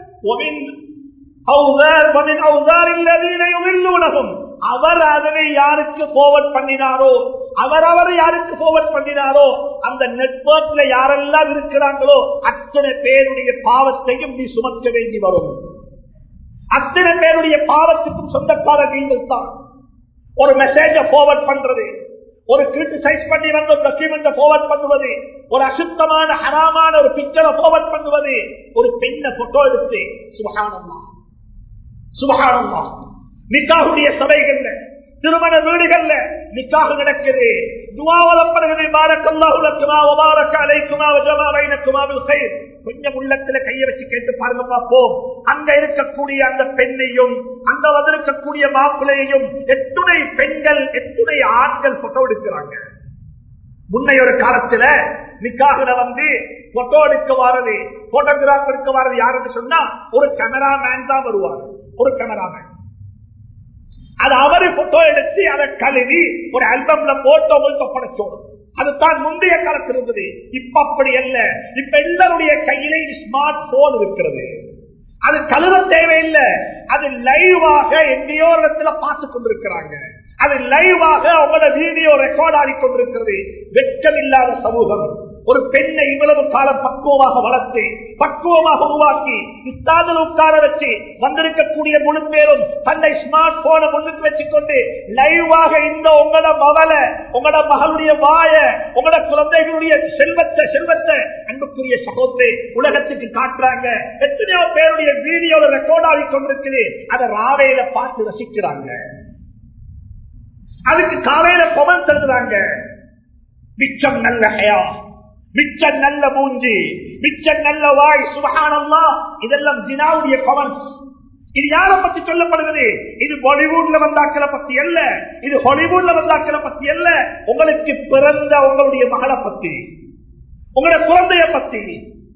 அவர் அதனை யாருக்கு போவர்ட் பண்ணினாரோ அவர் அவர் யாருக்கு போவர்ட் பண்ணினாரோ அந்த நெட்வொர்க்ல யாரெல்லாம் இருக்கிறாங்களோ அத்தனை பேருடைய பாவத்தையும் நீ சுமக்க வேண்டி வரும் அத்தனை பேருடைய பாவத்துக்கும் சொந்தக்கார நீங்கள் தான் ஒரு மெசேஜ போவர்ட் பண்றது ஒரு கிரிட்டிசைஸ் பண்ணி வந்த டாக்குமெண்ட் போவர்ட் பண்ணுவது ஒரு அசுத்தமான ஹராமான ஒரு பிக்சரை போவர்ட் பண்ணுவது ஒரு பெண்ணை போட்டோ எடுத்து சுபகானம்மா சுபகானம்மா நிக்காவுடைய சபைகள்ல திருமண வீடுகள்ல நிக்காக நடக்குது துவாவலப்படுகிறது பாரக்கல்லாஹுலக்குமா ஒபாரக்க அலைக்குமா வஜமா வைனக்குமாவில் கை கொஞ்சம் உள்ளத்துல கைய வச்சு கேட்டு பாருங்க பார்ப்போம் அங்க இருக்கக்கூடிய அந்த பெண்ணையும் அங்க வந்திருக்கக்கூடிய மாப்பிள்ளையையும் எத்துணை பெண்கள் எத்துணை ஆண்கள் போட்டோ எடுக்கிறாங்க முன்னைய ஒரு காலத்துல நிக்காக வந்து போட்டோ எடுக்க வாரது போட்டோகிராஃப் எடுக்க வாரது யாருன்னு சொன்னா ஒரு கேமராமேன் தான் வருவார் ஒரு கேமராமேன் அது அவரு போட்டோ எடுத்து அதை கழுவி ஒரு ஆல்பம்ல போட்டோ உங்களுக்கு படைச்சோடும் அதுதான் முந்தைய காலத்தில் இருந்தது இப்ப அப்படி அல்ல இப்ப எல்லாருடைய கையிலே ஸ்மார்ட் போன் இருக்கிறது அது கழுவ தேவையில்லை அது லைவாக எங்கேயோ இடத்துல பார்த்து கொண்டிருக்கிறாங்க அது லைவாக அவங்களோட வீடியோ ரெக்கார்ட் ஆகி கொண்டிருக்கிறது வெட்கம் இல்லாத சமூகம் ஒரு பெண்ணை இவ்வளவு காலம் பக்குவமாக வளர்த்து பக்குவமாக உருவாக்கி இஸ்தாதில் உட்கார வச்சு வந்திருக்கக்கூடிய முழு பேரும் தன்னை ஸ்மார்ட் போனை முன்னுக்கு வச்சுக்கொண்டு லைவாக இந்த உங்களோட மவளை உங்களோட மகளுடைய வாய உங்களோட குழந்தைகளுடைய செல்வத்தை செல்வத்தை அன்புக்குரிய சகோதரி உலகத்துக்கு காட்டுறாங்க எத்தனையோ பேருடைய வீடியோல ரெக்கார்ட் ஆகி கொண்டிருக்குது அதை ராவையில பார்த்து ரசிக்கிறாங்க அதுக்கு காலையில கொமன் தருகிறாங்க மிச்சம் நல்ல ஹயா மிச்சம் நல்ல மூஞ்சி மிச்சம் நல்ல வாய் சுபகானம்மா இதெல்லாம் ஜினாவுடைய கமெண்ட்ஸ் இது யார பத்தி சொல்லப்படுகிறது இது பாலிவுட்ல வந்தாக்களை பத்தி அல்ல இது ஹாலிவுட்ல வந்தாக்களை பத்தி அல்ல உங்களுக்கு பிறந்த உங்களுடைய மகளை பத்தி உங்களுடைய குழந்தைய பத்தி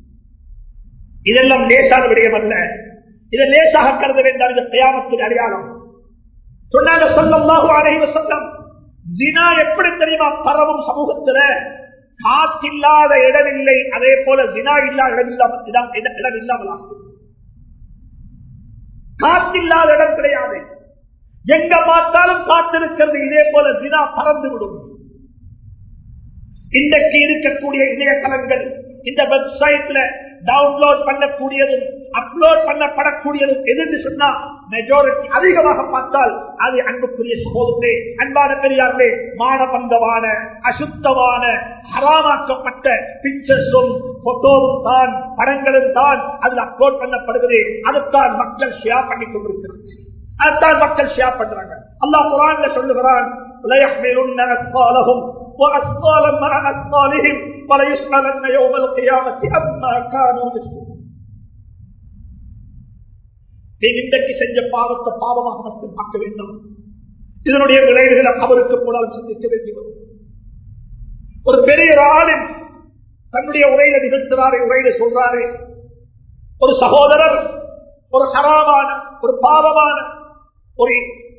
இதெல்லாம் லேசான விடயம் அல்ல இதை லேசாக கருத வேண்டாம் இது தயாமத்தின் அடையாளம் சொன்னாங்க சொல்லமாக அடைவ சொந்தம் ஜினா எப்படி தெரியுமா பரவும் சமூகத்துல காத்தில்லாத இடமில்லை அதே போல ஜினா இல்லாத இடமில்லாமல் இடம் இல்லாமல் காத்தில்லாத இடம் கிடையாது எங்க பார்த்தாலும் காத்திருக்கிறது இதே போல ஜினா பறந்து விடும் இன்றைக்கு இருக்கக்கூடிய இணையதளங்கள் இந்த வெப்சைட்ல டவுன்லோட் பண்ணக்கூடியதும் அப்லோட் பண்ணப்படக்கூடியதும் எதுன்னு சொன்னா மெஜாரிட்டி அதிகமாக பார்த்தால் அது அன்புக்குரிய சகோதரே அன்பான பெரியார்களே மானபந்தமான அசுத்தமான ஹராமாக்கப்பட்ட பிக்சர்ஸும் போட்டோவும் தான் படங்களும் தான் அதில் அப்லோட் பண்ணப்படுகிறது அதுதான் மக்கள் ஷேர் பண்ணி கொண்டிருக்கிறார்கள் அதுதான் மக்கள் ஷேர் பண்றாங்க அல்லாஹ் குரான்ல சொல்லுகிறான் وأثقالا مع أثقالهم وليسألن يوم القيامة عما كانوا يكسبون நீ இன்றைக்கு செஞ்ச பாவத்தை பாவமாக மட்டும் பார்க்க வேண்டும் இதனுடைய விளைவுகளை அவருக்கு போனால் சிந்திக்க வேண்டி வரும் ஒரு பெரிய ஆளும் தன்னுடைய உரையில நிகழ்த்துறாரு உரையில சொல்றாரு ஒரு சகோதரர் ஒரு ஹராமான ஒரு பாவமான ஒரு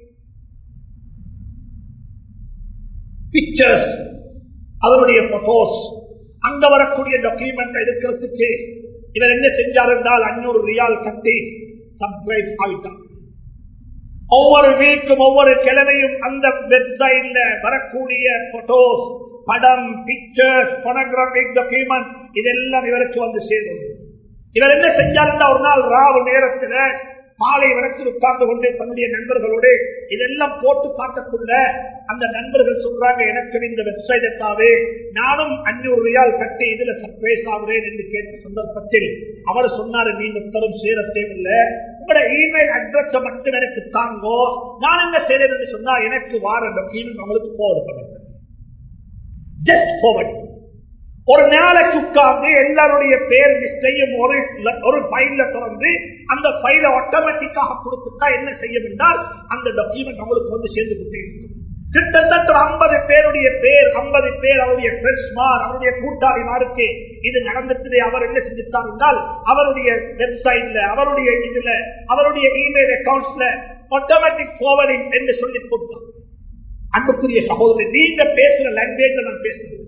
பிக்சர்ஸ் அவருடைய போட்டோஸ் அங்க வரக்கூடிய டாக்குமெண்ட் எடுக்கிறதுக்கு இவர் என்ன செஞ்சார் என்றால் அஞ்சூறு ரியால் கட்டி சப்ஸ்கிரைப் ஆகிட்டார் ஒவ்வொரு வீக்கும் ஒவ்வொரு கிழமையும் அந்த வெப்சைட்ல வரக்கூடிய போட்டோஸ் படம் பிக்சர்ஸ் போனோகிராபிக் டாக்குமெண்ட் இதெல்லாம் இவருக்கு வந்து சேரும் இவர் என்ன செஞ்சாருன்னா ஒரு நாள் ராவு நேரத்துல மாலை வரைக்கும் உட்கார்ந்து கொண்டு தன்னுடைய நண்பர்களோடு இதெல்லாம் போட்டு காட்டக்குள்ள அந்த நண்பர்கள் சொல்றாங்க எனக்கு இந்த வெப்சைட்டாவே நானும் அஞ்சூறு ரியால் கட்டி இதுல சர்ப்ரைஸ் ஆகுறேன் என்று கேட்ட சந்தர்ப்பத்தில் அவர் சொன்னாரு நீங்க தரும் சேர தேவையில்லை உங்களோட இமெயில் அட்ரஸ் மட்டும் எனக்கு தாங்கோ நான் என்ன செய்யறேன் என்று சொன்னா எனக்கு வார டாக்குமெண்ட் உங்களுக்கு போர்டு பண்ணுங்க ஜஸ்ட் போவர்ட் ஒரு நாளைக்கு உட்கார்ந்து எல்லாருடைய பேர் லிஸ்டையும் ஒரு ஒரு பைல திறந்து அந்த பைல ஆட்டோமேட்டிக்காக கொடுத்துட்டா என்ன செய்யும் என்றால் அந்த டாக்குமெண்ட் அவங்களுக்கு வந்து சேர்ந்து கொண்டே இருக்கும் கிட்டத்தட்ட ஐம்பது பேருடைய பேர் ஐம்பது பேர் அவருடைய பிரஸ்மார் அவருடைய கூட்டாளிமாருக்கு இது நடந்துட்டு அவர் என்ன செஞ்சுட்டார் என்றால் அவருடைய வெப்சைட்ல அவருடைய இதுல அவருடைய இமெயில் அக்கௌண்ட்ஸ்ல ஆட்டோமேட்டிக் போவரிங் என்று சொல்லி கொடுத்தார் அன்புக்குரிய சகோதரர் நீங்க பேசுற லாங்குவேஜ் நான் பேசுறேன்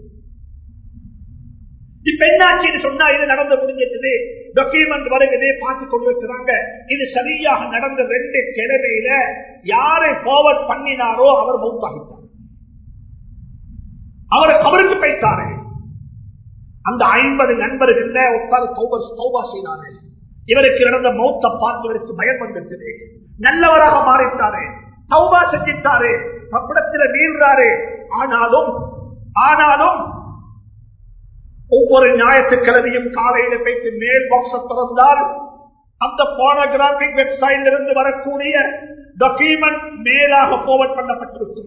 இப்ப என்னாச்சுன்னு சொன்னா இது நடந்து முடிஞ்சிட்டது டாக்குமெண்ட் வருகிறது பார்த்து கொண்டிருக்கிறாங்க இது சரியாக நடந்த ரெண்டு கிழமையில யாரை ஃபார்வர்ட் பண்ணினாரோ அவர் மௌத்தாகிட்டார் அவர் அவருக்கு பைத்தாரு அந்த ஐம்பது நண்பர்கள் உட்கார்ந்து சௌபா செய்தாரு இவருக்கு நடந்த மௌத்த பார்த்து இவருக்கு பயம் வந்துருக்குது நல்லவராக மாறிட்டாரு சௌபா செஞ்சிட்டாரு பப்படத்துல வீழ்றாரு ஆனாலும் ஆனாலும் ஒவ்வொரு ஞாயிற்றுக்கிழமையும் காலையில போயிட்டு மேல் பாக்ஸ திறந்தால் அந்த போனோகிராபிக் வெப்சைட்ல இருந்து வரக்கூடிய டாக்குமெண்ட் மேலாக போவர்ட் பண்ணப்பட்டிருக்கும்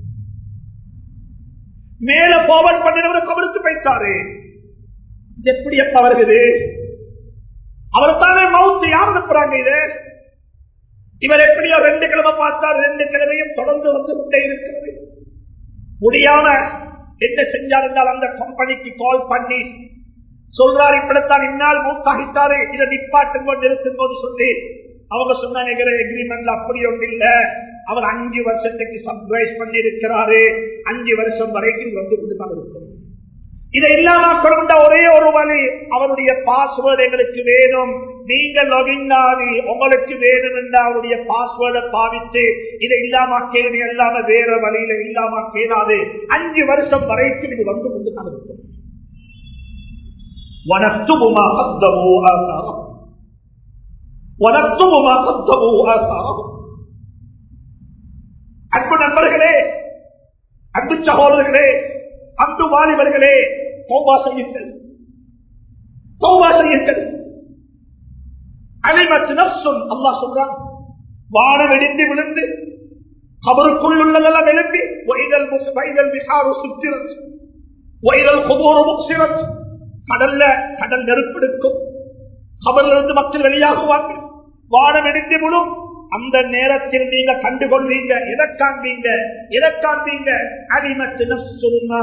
மேல போவர்ட் பண்ணினவர் கவனித்து வைத்தாரு எப்படி எப்ப வருகிறது அவர் தானே மவுத்து யார் அனுப்புறாங்க இது இவர் எப்படியோ ரெண்டு கிழமை பார்த்தார் ரெண்டு கிழமையும் தொடர்ந்து வந்து கொண்டே இருக்கிறது முடியாம என்ன செஞ்சார் என்றால் அந்த கம்பெனிக்கு கால் பண்ணி சொல்றாரு இப்படித்தான் இன்னால் மூத்தாகிட்டாரு இதை நிப்பாட்டும் கொண்டு இருக்கும் போது சொல்லி அவங்க சொன்னாங்க எக்ரிமெண்ட்ல அப்படி ஒன்று இல்ல அவர் அஞ்சு வருஷத்துக்கு சப்ரைஸ் பண்ணி இருக்கிறாரு அஞ்சு வருஷம் வரைக்கும் வந்து கொண்டுதான் இருக்கும் இதை இல்லாம கொண்ட ஒரே ஒரு வழி அவருடைய பாஸ்வேர்டு எங்களுக்கு வேணும் நீங்க லொகின் ஆகி உங்களுக்கு வேணும் என்ற அவருடைய பாஸ்வேர்டை பாவித்து இதை இல்லாம கேள்வி இல்லாம வேற வழியில இல்லாம கேளாது அஞ்சு வருஷம் வரைக்கும் இது வந்து கொண்டு தான் இருக்கும் வனத்துபுமா சத்தமோ ஆசாரம் வனத்துபுமா சத்தமோ ஆசாரம் அன்பு நண்பர்களே அன்பு சகோதரர்களே அன்பு வாலிபர்களே தௌபா செய்யுங்கள் தௌபா செய்யுங்கள் அனைமத்து நப்சும் அல்லா சொல்றான் வானம் வெடித்து விழுந்து அவருக்குள் உள்ளதெல்லாம் எழுப்பி வைதல் வைதல் விசாரு சுத்திரத் வைதல் குபோர முக்சிரத் கடல்ல கடல் நெருப்பெடுக்கும் கபர்ல இருந்து மக்கள் வெளியாகுவாங்க வானம் வெடித்து விழும் அந்த நேரத்தில் நீங்க கண்டுகொள்வீங்க எதை காண்பீங்க எதை காண்பீங்க அடிமத்து சொன்னா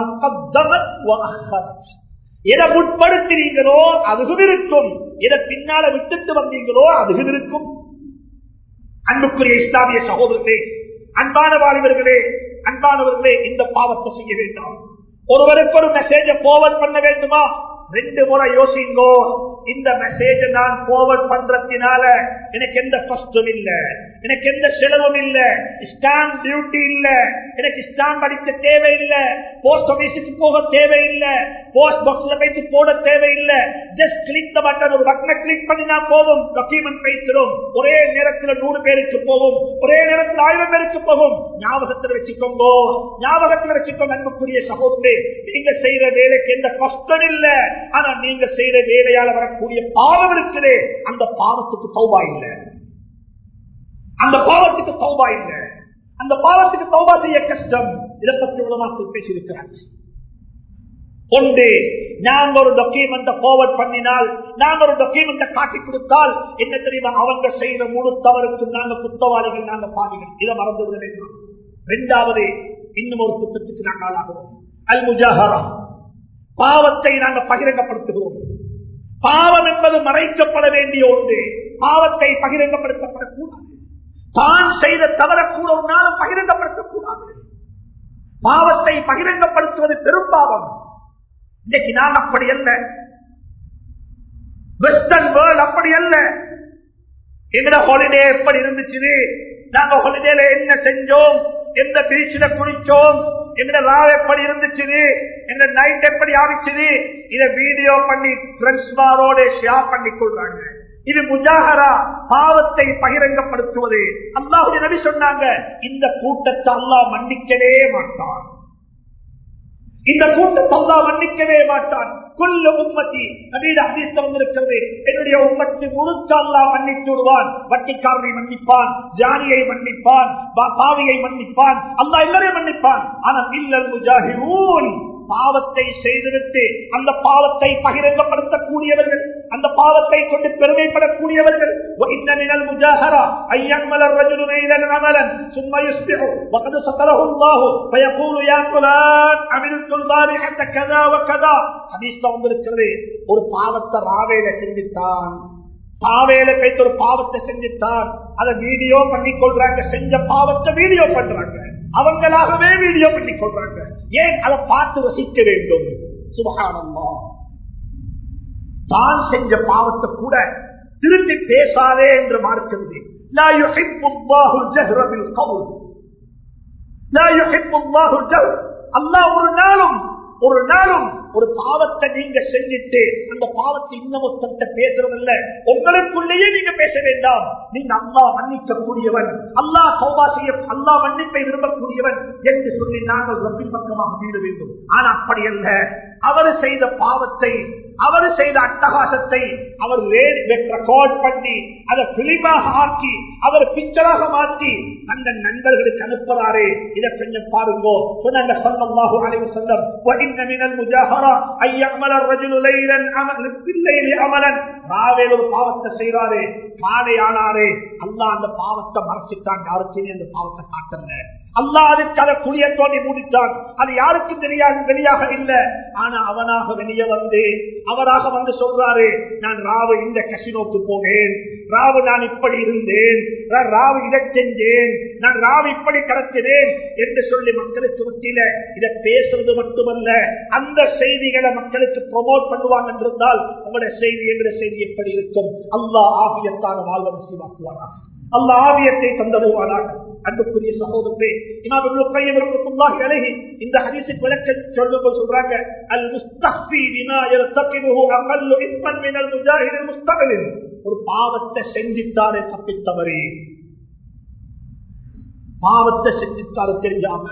எதை முற்படுத்தினீங்களோ அதுவும் இருக்கும் எதை பின்னால விட்டுட்டு வந்தீங்களோ அதுவும் இருக்கும் அன்புக்குரிய இஸ்லாமிய சகோதரர்களே அன்பான வாலிபர்களே அன்பானவர்களே இந்த பாவத்தை செய்ய வேண்டாம் ஒருவருக்கு ஒரு மெசேஜ போவர்ட் பண்ண வேண்டுமா ரெண்டு முறை யோசிங்கோ இந்த மெசேஜ் நான் போவர்ட் பண்றதுனால எனக்கு எந்த கஷ்டம் இல்ல எனக்கு எந்த செலவும் இல்ல ஸ்டாம்ப் டியூட்டி இல்ல எனக்கு ஸ்டாம்ப் அடிக்க தேவையில்லை போஸ்ட் ஆபீஸுக்கு போக தேவையில்லை போஸ்ட் பாக்ஸ்ல போயிட்டு போட தேவையில்லை ஜஸ்ட் கிளிக் பட்டன் ஒரு பட்டனை கிளிக் பண்ணினா போதும் டாக்குமெண்ட் பேசிடும் ஒரே நேரத்தில் நூறு பேருக்கு போகும் ஒரே நேரத்தில் ஆயிரம் பேருக்கு போகும் ஞாபகத்தில் வச்சுக்கோங்க ஞாபகத்தில் வச்சுக்கோங்க அன்புக்குரிய சகோதரே நீங்க செய்யற வேலைக்கு எந்த கஷ்டம் இல்ல ஆனா நீங்க செய்யற வேலையால வரக்கூடிய பாவம் இருக்குதே அந்த பாவத்துக்கு தௌபா இல்ல அந்த பாவத்துக்கு தௌபா இல்ல அந்த பாவத்துக்கு தௌபா செய்ய கஷ்டம் இதை பற்றி உலமாக்கள் பேசியிருக்கிறாங்க ஒன்று நாங்க ஒரு டாக்குமெண்ட் ஃபார்வர்ட் பண்ணினால் நாங்க ஒரு டாக்குமெண்ட் காட்டி கொடுத்தால் என்ன தெரியுமா அவங்க செய்யற முழு தவறுக்கு நாங்க குத்தவாளிகள் நாங்க பாவிகள் இதை மறந்து விட வேண்டும் இரண்டாவது இன்னும் ஒரு குற்றத்துக்கு நாங்கள் ஆளாகிறோம் அல் முஜாஹரா பாவத்தை நாங்கள் பகிரங்கப்படுத்துகிறோம் பாவம் என்பது மறைக்கப்பட வேண்டிய ஒன்று பாவத்தை பகிரங்கப்படுத்தப்படக்கூடாது தான் செய்த தவற கூட ஒரு நாளும் பகிரங்கப்படுத்தக்கூடாது பாவத்தை பகிரங்கப்படுத்துவது பெரும் பாவம் இன்னைக்கு நான் அப்படி அல்ல வெஸ்டர்ன் வேர்ல்ட் அப்படி அல்ல எங்கட ஹாலிடே எப்படி இருந்துச்சு நாங்க ஹாலிடேல என்ன செஞ்சோம் எந்த பீச்சில குளிச்சோம் எங்கட ராவ் எப்படி இருந்துச்சு எங்க நைட் எப்படி ஆரம்பிச்சது இத வீடியோ பண்ணி ஃப்ரெண்ட்ஸ்மாரோட ஷேர் பண்ணி கொள்றாங்க இது முஜாகரா பாவத்தை பகிரங்கப்படுத்துவது அல்லாஹுடைய நபி சொன்னாங்க இந்த கூட்டத்தை அல்லாஹ் மன்னிக்கவே மாட்டான் இந்த கூட்டத்தை அல்லாஹ் மன்னிக்கவே மாட்டான் கொல்ல உம்மத்தி நபீட அதிர்த்த வந்திருக்கிறது என்னுடைய உம்மத்தை முழுக்க அல்லாஹ் மன்னித்து விடுவான் வட்டிக்காரனை மன்னிப்பான் ஜானியை மன்னிப்பான் பா- பாவியை மன்னிப்பான் அல்லாஹ் எல்லாரையும் மன்னிப்பான் ஆனால் இல்லல் முஜாஹிரூன் பாவத்தை செய்துவிட்டு அந்த பாவத்தை பகிரங்கப்படுத்தக்கூடியவர்கள் அந்த பாவத்தை கொண்டு பெருமைப்படக்கூடியவர்கள் وَإِنَّ مِنَ الْمُجَاهَرَةِ أَن يَعْمَلَ الرَّجُلُ لَيْلًا عَمَلًا ثُمَّ يُصْبِحُ وَقَدْ سَتَرَهُ اللَّهُ فَيَقُولُ يَا فُلَانُ عَمِلْتُ الْبَارِحَةَ كَذَا وَكَذَا ஹதீஸ்ல வந்திருக்கிறது ஒரு பாவத்தை ராவேல செஞ்சுட்டான் பாவேல கைத்து ஒரு பாவத்தை செஞ்சுட்டான் அதை வீடியோ பண்ணி கொள்றாங்க செஞ்ச பாவத்தை வீடியோ பண்றாங்க அவங்களாகவே வீடியோ பண்ணி கொள்றாங்க ஏன் அதை பார்த்து ரசிக்க வேண்டும் சுபகானம்மா தான் செஞ்ச பாவத்தை கூட திரும்பி பேசாதே என்று மார்க்கிறது لا يحب الله الجهر بالقول لا يحب الله الجهر அல்லாஹ் ஒரு நாளும் ஒரு நாளும் ஒரு பாவத்தை நீங்க செஞ்சுட்டு அந்த பாவத்தை இன்னும் ஒருத்தட்ட பேசுறதில்ல உங்களுக்குள்ளேயே நீங்க பேச வேண்டாம் நீங்க அல்லா மன்னிக்க கூடியவன் அல்லா சௌபா செய்ய அல்லா மன்னிப்பை விரும்பக்கூடியவன் என்று சொல்லி நாங்கள் ரப்பின் பக்கமாக மீற வேண்டும் ஆனா அப்படி அல்ல அவர் செய்த பாவத்தை அவர் செய்த அட்டகாசத்தை அவர் ரெக்கார்ட் பண்ணி அதை பிலிமாக ஆக்கி அவர் பிக்சராக மாற்றி அந்த நண்பர்களுக்கு அனுப்புறாரு இதை கொஞ்சம் பாருங்கோ சொன்னாங்க சல்லல்லாஹு அலைஹி வஸல்லம் وَإِنَّ مِنَ الْمُجَاهَرَةِ أَن يَعْمَلَ الرَّجُلُ لَيْلًا عَمَلًا بِاللَّيْلِ عَمَلًا ராவேல ஒரு பாவத்தை செய்றாரு காலை ஆனாரு அல்லாஹ் அந்த பாவத்தை மறைச்சிட்டான் யாருக்குமே அந்த பாவத்தை காட்டல அல்லாஹ் அதுக்கு அதை குளிய தோண்டி மூடித்தான் அது யாருக்கும் தெரியாது வெளியாக இல்லை ஆனா அவனாக வெளியே வந்து அவராக வந்து சொல்றாரு நான் ராவு இந்த கசினோக்கு போனேன் ராவு நான் இப்படி இருந்தேன் நான் ராவு இதை செஞ்சேன் நான் ராவு இப்படி கடத்தினேன் என்று சொல்லி மக்களுக்கு மத்தியில இதை பேசுறது மட்டுமல்ல அந்த செய்திகளை மக்களுக்கு ப்ரொமோட் பண்ணுவாங்க என்றிருந்தால் உங்களுடைய செய்தி என்ற செய்தி எப்படி இருக்கும் அல்லாஹ் ஆகியத்தான வாழ்வை நசீவாக்குவானா அல்ல ஆவியத்தை தந்தருவானாக அன்புக்குரிய சகோதரே இமாம் இப்னு கையம் ரஹ்மத்துல்லாஹி அலைஹி இந்த ஹதீஸின் விளக்க சொல்லும்போது சொல்றாங்க அல் முஸ்தஃபி பிமா யர்தகிபுஹு அகல்லு இஸ்மன் மின் அல் முஜாஹித் அல் முஸ்தகில் ஒரு பாவத்தை செஞ்சிட்டாரே தப்பித்தவரே பாவத்தை செஞ்சிட்டாரு தெரியாம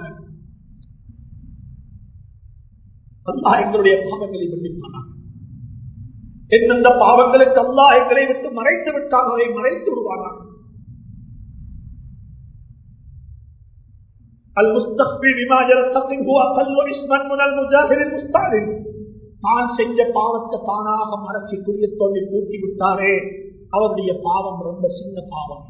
அல்லாஹ் எங்களுடைய பாவங்களை மன்னிப்பானாக எந்தெந்த பாவங்களுக்கு அல்லாஹ் எங்களை விட்டு மறைத்து விட்டால் அதை மறைத்து விடுவானாக المستخفي بما يرتقب هو اقل اسما من المجاهر المستعلن தான் செஞ்ச பாவத்தை தானாக மறைச்சு குடிய தொழில் பூட்டி விட்டாரே அவருடைய பாவம் ரொம்ப சின்ன பாவம்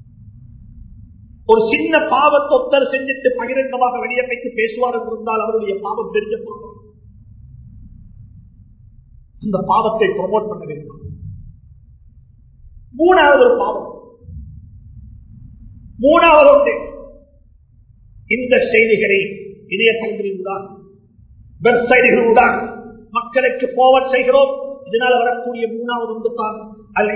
ஒரு சின்ன பாவத்தை ஒத்தர் செஞ்சுட்டு பகிரங்கமாக வெளியே வைத்து பேசுவார் இருந்தால் அவருடைய பாவம் பெரிய பாவம் அந்த பாவத்தை ப்ரொமோட் பண்ண வேண்டும் மூணாவது ஒரு பாவம் மூணாவது ஒன்று இந்த செய்திகளை இணையதளங்களில்தான் வெப்சைட்டுகளுடன் மக்களுக்கு போவட் செய்கிறோம் இதனால் வரக்கூடிய மூணாவது ஒன்று தான் அல்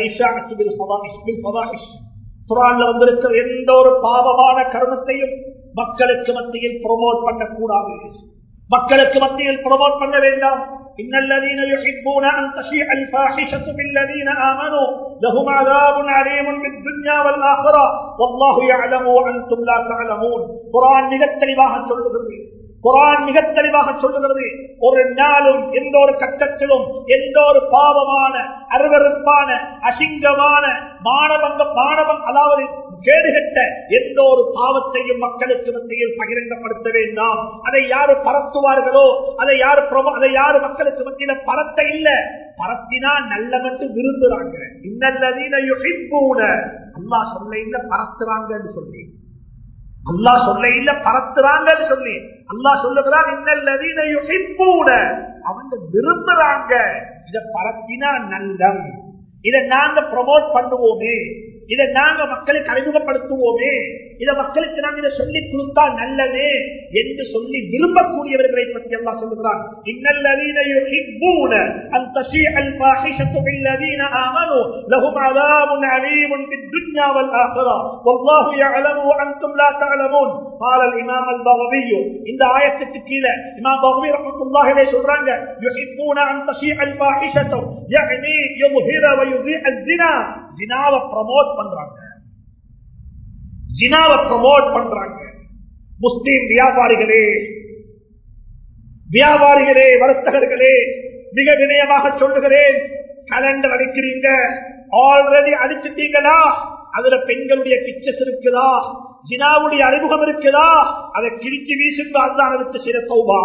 குரான்ல வந்திருக்கிற எந்த ஒரு பாவமான கருமத்தையும் மக்களுக்கு மத்தியில் ப்ரொமோட் பண்ணக்கூடாது மக்களுக்கு மத்தியில் ப்ரொமோட் பண்ண வேண்டாம் إن الذين يحبون أن تشيع الفاحشة بالذين آمنوا لهم عذاب عليم في الدنيا والآخرة والله يعلم وأنتم لا تعلمون قرآن மிகத் தெளிவாக சொல்லுகிறது குரான் மிக தெளிவாக சொல்லுகிறது ஒரு நாளும் எந்த ஒரு கட்டத்திலும் எந்த ஒரு பாவமான அருவருப்பான அசிங்கமான மாணவங்க மாணவன் அதாவது கேடுகட்ட எந்த ஒரு பாவத்தையும் மக்களுக்கு மத்தியில் பகிரங்கப்படுத்த வேண்டாம் அதை யாரு பரத்துவார்களோ அதை யாரு பிரமோ அதை யாரு மக்களுக்கு மத்தியில பரத்த இல்ல பரத்தினா நல்லவன்று விரும்புறாங்க இன்னல்லதீன யுஹிப்பூன அல்லாஹ் சொல்ல இல்ல பரத்துறாங்கன்னு சொல்லி அல்லா சொல்ல இல்ல பரத்துறாங்கன்னு சொல்லி அல்லா சொல்லுகிறான் இன்னல்லதீன யுஹிப்பூன அவங்க விரும்புறாங்க இத பரத்தினா நல்லம் இதை நாங்க ப்ரமோட் பண்ணுவோமே இதை நாங்க மக்களுக்கு அறிமுகப்படுத்துவோமே இதை மக்களுக்கு நாங்க இதை சொல்லி கொடுத்தா நல்லது என்று சொல்லி விரும்பக்கூடியவர்களை பற்றி எல்லாம் சொல்லுகிறான் இன்னல்லதீன யுஹிப்பூன அன் தஷீஅ الفاحشة بالذين آمنوا لهم عذاب أليم في الدنيا والآخرة والله يعلم وأنتم لا تعلمون قال الإمام البغوي இந்த ஆயத்துக்கு கீழே இமாம் பகவி ரஹ்மத்துல்லாஹி அலைஹி சொல்றாங்க يحبون أن تشيع الفاحشة يعني يظهر ويذيع الزنا ஜினாவை ப்ரமோட் பண்றாங்க ஜினாவை ப்ரமோட் பண்றாங்க முஸ்லீம் வியாபாரிகளே வியாபாரிகளே வர்த்தகர்களே மிக வினயமாக சொல்லுகிறேன் கலண்டர் அடிக்கிறீங்க ஆல்ரெடி அடிச்சிட்டீங்களா அதுல பெண்களுடைய பிக்சர்ஸ் இருக்குதா ஜினாவுடைய அறிமுகம் இருக்குதா அதை கிழிச்சு வீசுங்க அதுதான் அதுக்கு சில சௌபா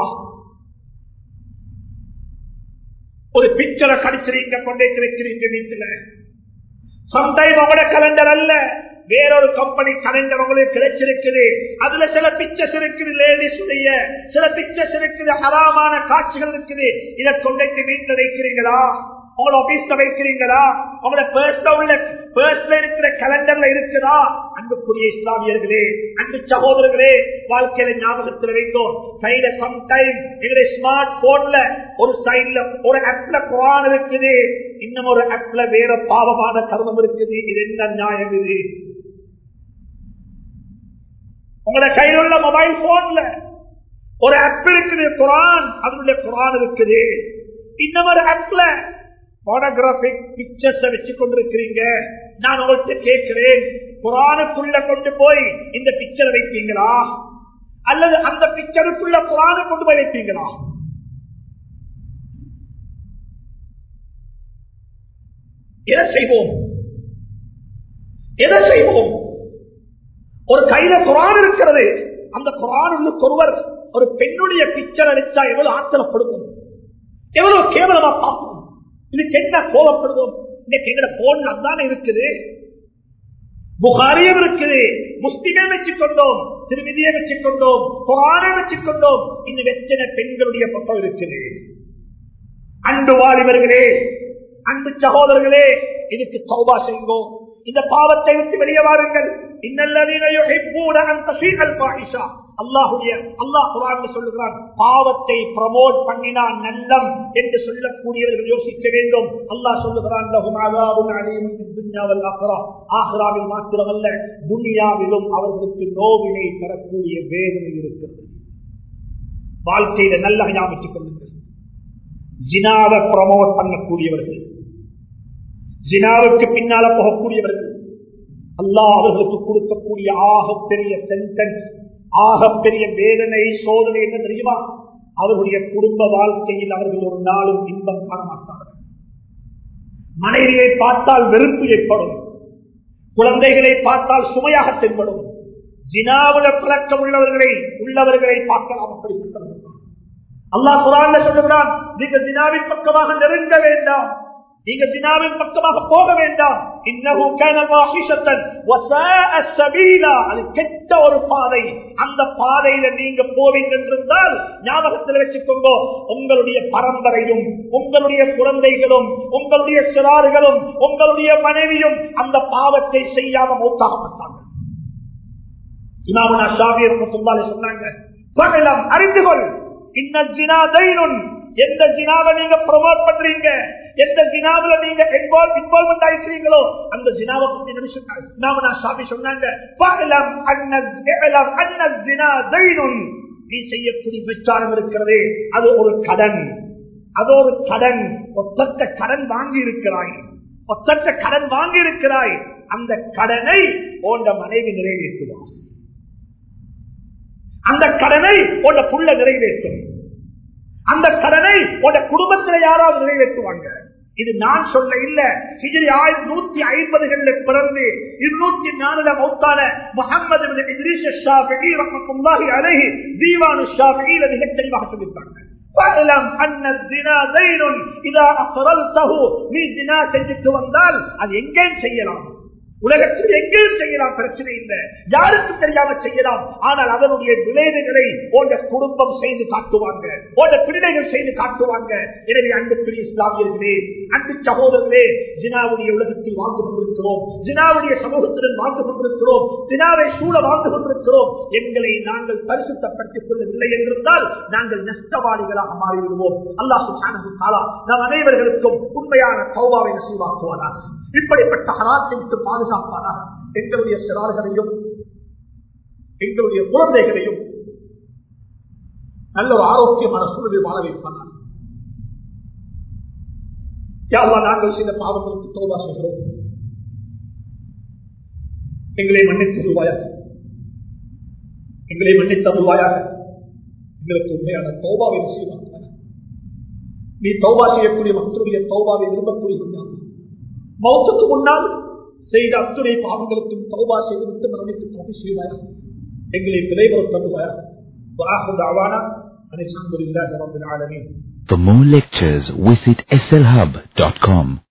ஒரு பிக்சரை கடிச்சிருங்க கொண்டே வைக்கிறீங்க வீட்டுல சம்டைம் அவட கலண்டர் அல்ல வேறொரு கம்பெனி கலண்டர் உங்களுக்கு கிடைச்சிருக்குது அதுல சில பிக்சர்ஸ் இருக்குது லேடிஸ் உடைய சில பிக்சர்ஸ் இருக்குது ஹராமான காட்சிகள் இருக்குது இதை கொண்டைக்கு வீட்டில் வைக்கிறீங்களா உங்களோட ஆபீஸ்ல வைக்கிறீங்களா உங்களோட பர்ஸ்ல உள்ள பர்ஸ்ல இருக்கிற கலண்டர்ல இருக்குதா அன்புக்குரிய இஸ்லாமியர்களே அன்பு சகோதரர்களே வாழ்க்கையில ஞாபகத்தில் வைத்தோம் சைட சம்டைம் எங்களுடைய ஸ்மார்ட் போன்ல ஒரு சைட்ல ஒரு ஆப்ல குரான் இருக்குது இன்னும் ஒரு ஆப்ல வேற பாவமான கர்மம் இருக்குது இது என்ன நியாயம் இது உங்களோட கையில் உள்ள மொபைல் போன்ல ஒரு ஆப் இருக்குது குரான் அதனுடைய குரான் இருக்குது இன்னும் ஒரு ஆப்ல போனோகிராபிக் பிக்சர்ஸ் வச்சு கொண்டிருக்கிறீங்க நான் உங்கள்கிட்ட கேட்கிறேன் குரானுக்குள்ள கொண்டு போய் இந்த பிக்சரை வைப்பீங்களா அல்லது அந்த பிக்சருக்குள்ள குரானை கொண்டு போய் வைப்பீங்களா எதை செய்வோம் எதை செய்வோம் ஒரு கையில குரான் இருக்கிறது அந்த குரான் ஒருவர் ஒரு பெண்ணுடைய பிக்சர் அடிச்சா எவ்வளவு ஆத்திரப்படுவோம் எவ்வளவு கேவலமா பார்ப்போம் இதுக்கு என்ன கோபப்படுவோம் இன்னைக்கு எங்கட போன் அதானே இருக்குது புகாரியம் இருக்குது முஸ்லிமே வச்சுக்கொண்டோம் திருவிதியை வச்சுக்கொண்டோம் குரானை வச்சுக்கொண்டோம் இன்னும் வெச்சன பெண்களுடைய பக்கம் இருக்குது அன்பு வாலிபர்களே அன்பு சகோதரர்களே இதுக்கு சௌபா செய்யுங்கோ இந்த பாவத்தை விட்டு வெளியே வாருங்கள் அல்லாஹுடைய அல்லாஹ் குரான் சொல்லுகிறான் பாவத்தை பிரமோட் பண்ணினா நல்லம் என்று சொல்லக்கூடியவர்கள் யோசிக்க வேண்டும் அல்லாஹ் சொல்லுகிறான் ஆஹ்ராவில் மாத்திரமல்ல துனியாவிலும் அவர்களுக்கு நோவினை தரக்கூடிய வேதனை இருக்கிறது வாழ்க்கையில நல்ல ஞாபகம் கொள்ளுங்கள் ஜினாவை ப்ரமோட் பண்ணக்கூடியவர்கள் ஜினாவுக்கு பின்னால போகக்கூடியவர்கள் அல்லாஹ் அவர்களுக்கு கொடுக்கக்கூடிய ஆகப்பெரிய சென்டென்ஸ் ஆகப்பெரிய வேதனை சோதனை என்ன தெரியுமா அவர்களுடைய குடும்ப வாழ்க்கையில் அவர்கள் ஒரு நாளும் இன்பம் காண மாட்டார்கள் மனைவியை பார்த்தால் வெறுப்பு ஏற்படும் குழந்தைகளை பார்த்தால் சுமையாக தென்படும் ஜினாவுல பழக்கம் உள்ளவர்களை உள்ளவர்களை பார்க்கலாம் அப்படிப்பட்டவர்கள் அல்லாஹ் குரான் சொல்லுகிறான் நீங்க ஜினாவின் பக்கமாக நெருங்க வேண்டாம் நீங்க ஜினாவின் பக்கமாக போக வேண்டாம் அது கெட்ட ஒரு பாதை அந்த பாதையில நீங்க போவீங்க என்றிருந்தால் ஞாபகத்தில் வச்சுக்கோங்க உங்களுடைய பரம்பரையும் உங்களுடைய குழந்தைகளும் உங்களுடைய சிறார்களும் உங்களுடைய மனைவியும் அந்த பாவத்தை செய்யாம மௌத்தாகப்பட்டாங்க இமாமனா ஷாவியர் சொன்னாங்க பகலம் அறிந்து கொள் இன்ன ஜினா தைனுன் எந்த ஜினாவை நீங்க ப்ரொமோட் பண்றீங்க எந்த ஜினாவில நீங்க இன்வால்வ் இன்வால்மெண்ட் ஆயிருக்கிறீங்களோ அந்த ஜினாவை பத்தி நினைச்சுட்டாங்க சாமி சொன்னாங்க பகலம் அன்னல் அன்னல் ஜினா தைனுன் நீ செய்யக்கூடிய விசாரம் இருக்கிறதே அது ஒரு கடன் அது ஒரு கடன் ஒத்தட்ட கடன் வாங்கி இருக்கிறாய் ஒத்தட்ட கடன் வாங்கி இருக்கிறாய் அந்த கடனை போன்ற மனைவி நிறைவேற்றுவார் அந்த கடனை உட புள்ள நிறைவேற்றும் அந்த கடனை உட குடும்பத்தில் யாராவது நிறைவேற்றுவாங்க இது நான் சொல்ல இல்ல ஹிஜ்ரி ஆயிரத்தி நூத்தி ஐம்பதுகள்ல பிறந்து இருநூத்தி நாலுல மௌத்தான முகமது இத்ரீஸ் ஷாஃபிஈ ரஹ்மத்துல்லாஹி அலைஹி தீவானு ஷாஃபிஈல மிக தெளிவாக சொல்லியிருக்காங்க فاعلم ان الزنا دين اذا اقررته நீ ஜினா செஞ்சுட்டு வந்தால் அது எங்கேயும் செய்யலாம் உலகத்தில் எங்கேயும் செய்யலாம் பிரச்சனை இல்லை யாருக்கும் தெரியாம செய்யலாம் ஆனால் அதனுடைய விளைவுகளை போன்ற குடும்பம் செய்து காட்டுவாங்க போன்ற பிள்ளைகள் செய்து காட்டுவாங்க எனவே அன்புக்குரிய இஸ்லாமியர்களே அன்பு சகோதரர்களே ஜினாவுடைய உலகத்தில் வாழ்ந்து கொண்டிருக்கிறோம் ஜினாவுடைய சமூகத்துடன் வாழ்ந்து கொண்டிருக்கிறோம் ஜினாவை சூழ வாழ்ந்து கொண்டிருக்கிறோம் எங்களை நாங்கள் பரிசுத்தப்படுத்திக் கொள்ளவில்லை என்றிருந்தால் நாங்கள் நஷ்டவாளிகளாக மாறிவிடுவோம் அல்லாஹ் சுப்ஹானஹு தஆலா நம் அனைவர்களுக்கும் உண்மையான தௌபாவை நசீவாக்குவாராக இப்படிப்பட்ட ஹராத்தை விட்டு பாதுகாப்பாராக எங்களுடைய சிறார்களையும் எங்களுடைய குழந்தைகளையும் நல்ல ஒரு ஆரோக்கியமான சூழலில் வாழ வைப்பார்கள் யாவா நாங்கள் செய்த பாவங்களுக்கு தோபா செய்கிறோம் எங்களை மன்னித்து ரூபாயாக எங்களை மன்னித்த ரூபாயாக எங்களுக்கு உண்மையான தௌபாவை செய்வாங்க நீ தௌபா செய்யக்கூடிய மக்களுடைய தௌபாவை விரும்பக்கூடிய மௌத்துக்கு முன்னால் செய்த அத்துணை பாவங்களுக்கும் தௌபா செய்துவிட்டு மரணித்து தௌபி செய்வாயா எங்களை விளைவுற தருவாயா وآخر دعوانا أن الحمد لله رب العالمين For more lectures, visit slhub.com.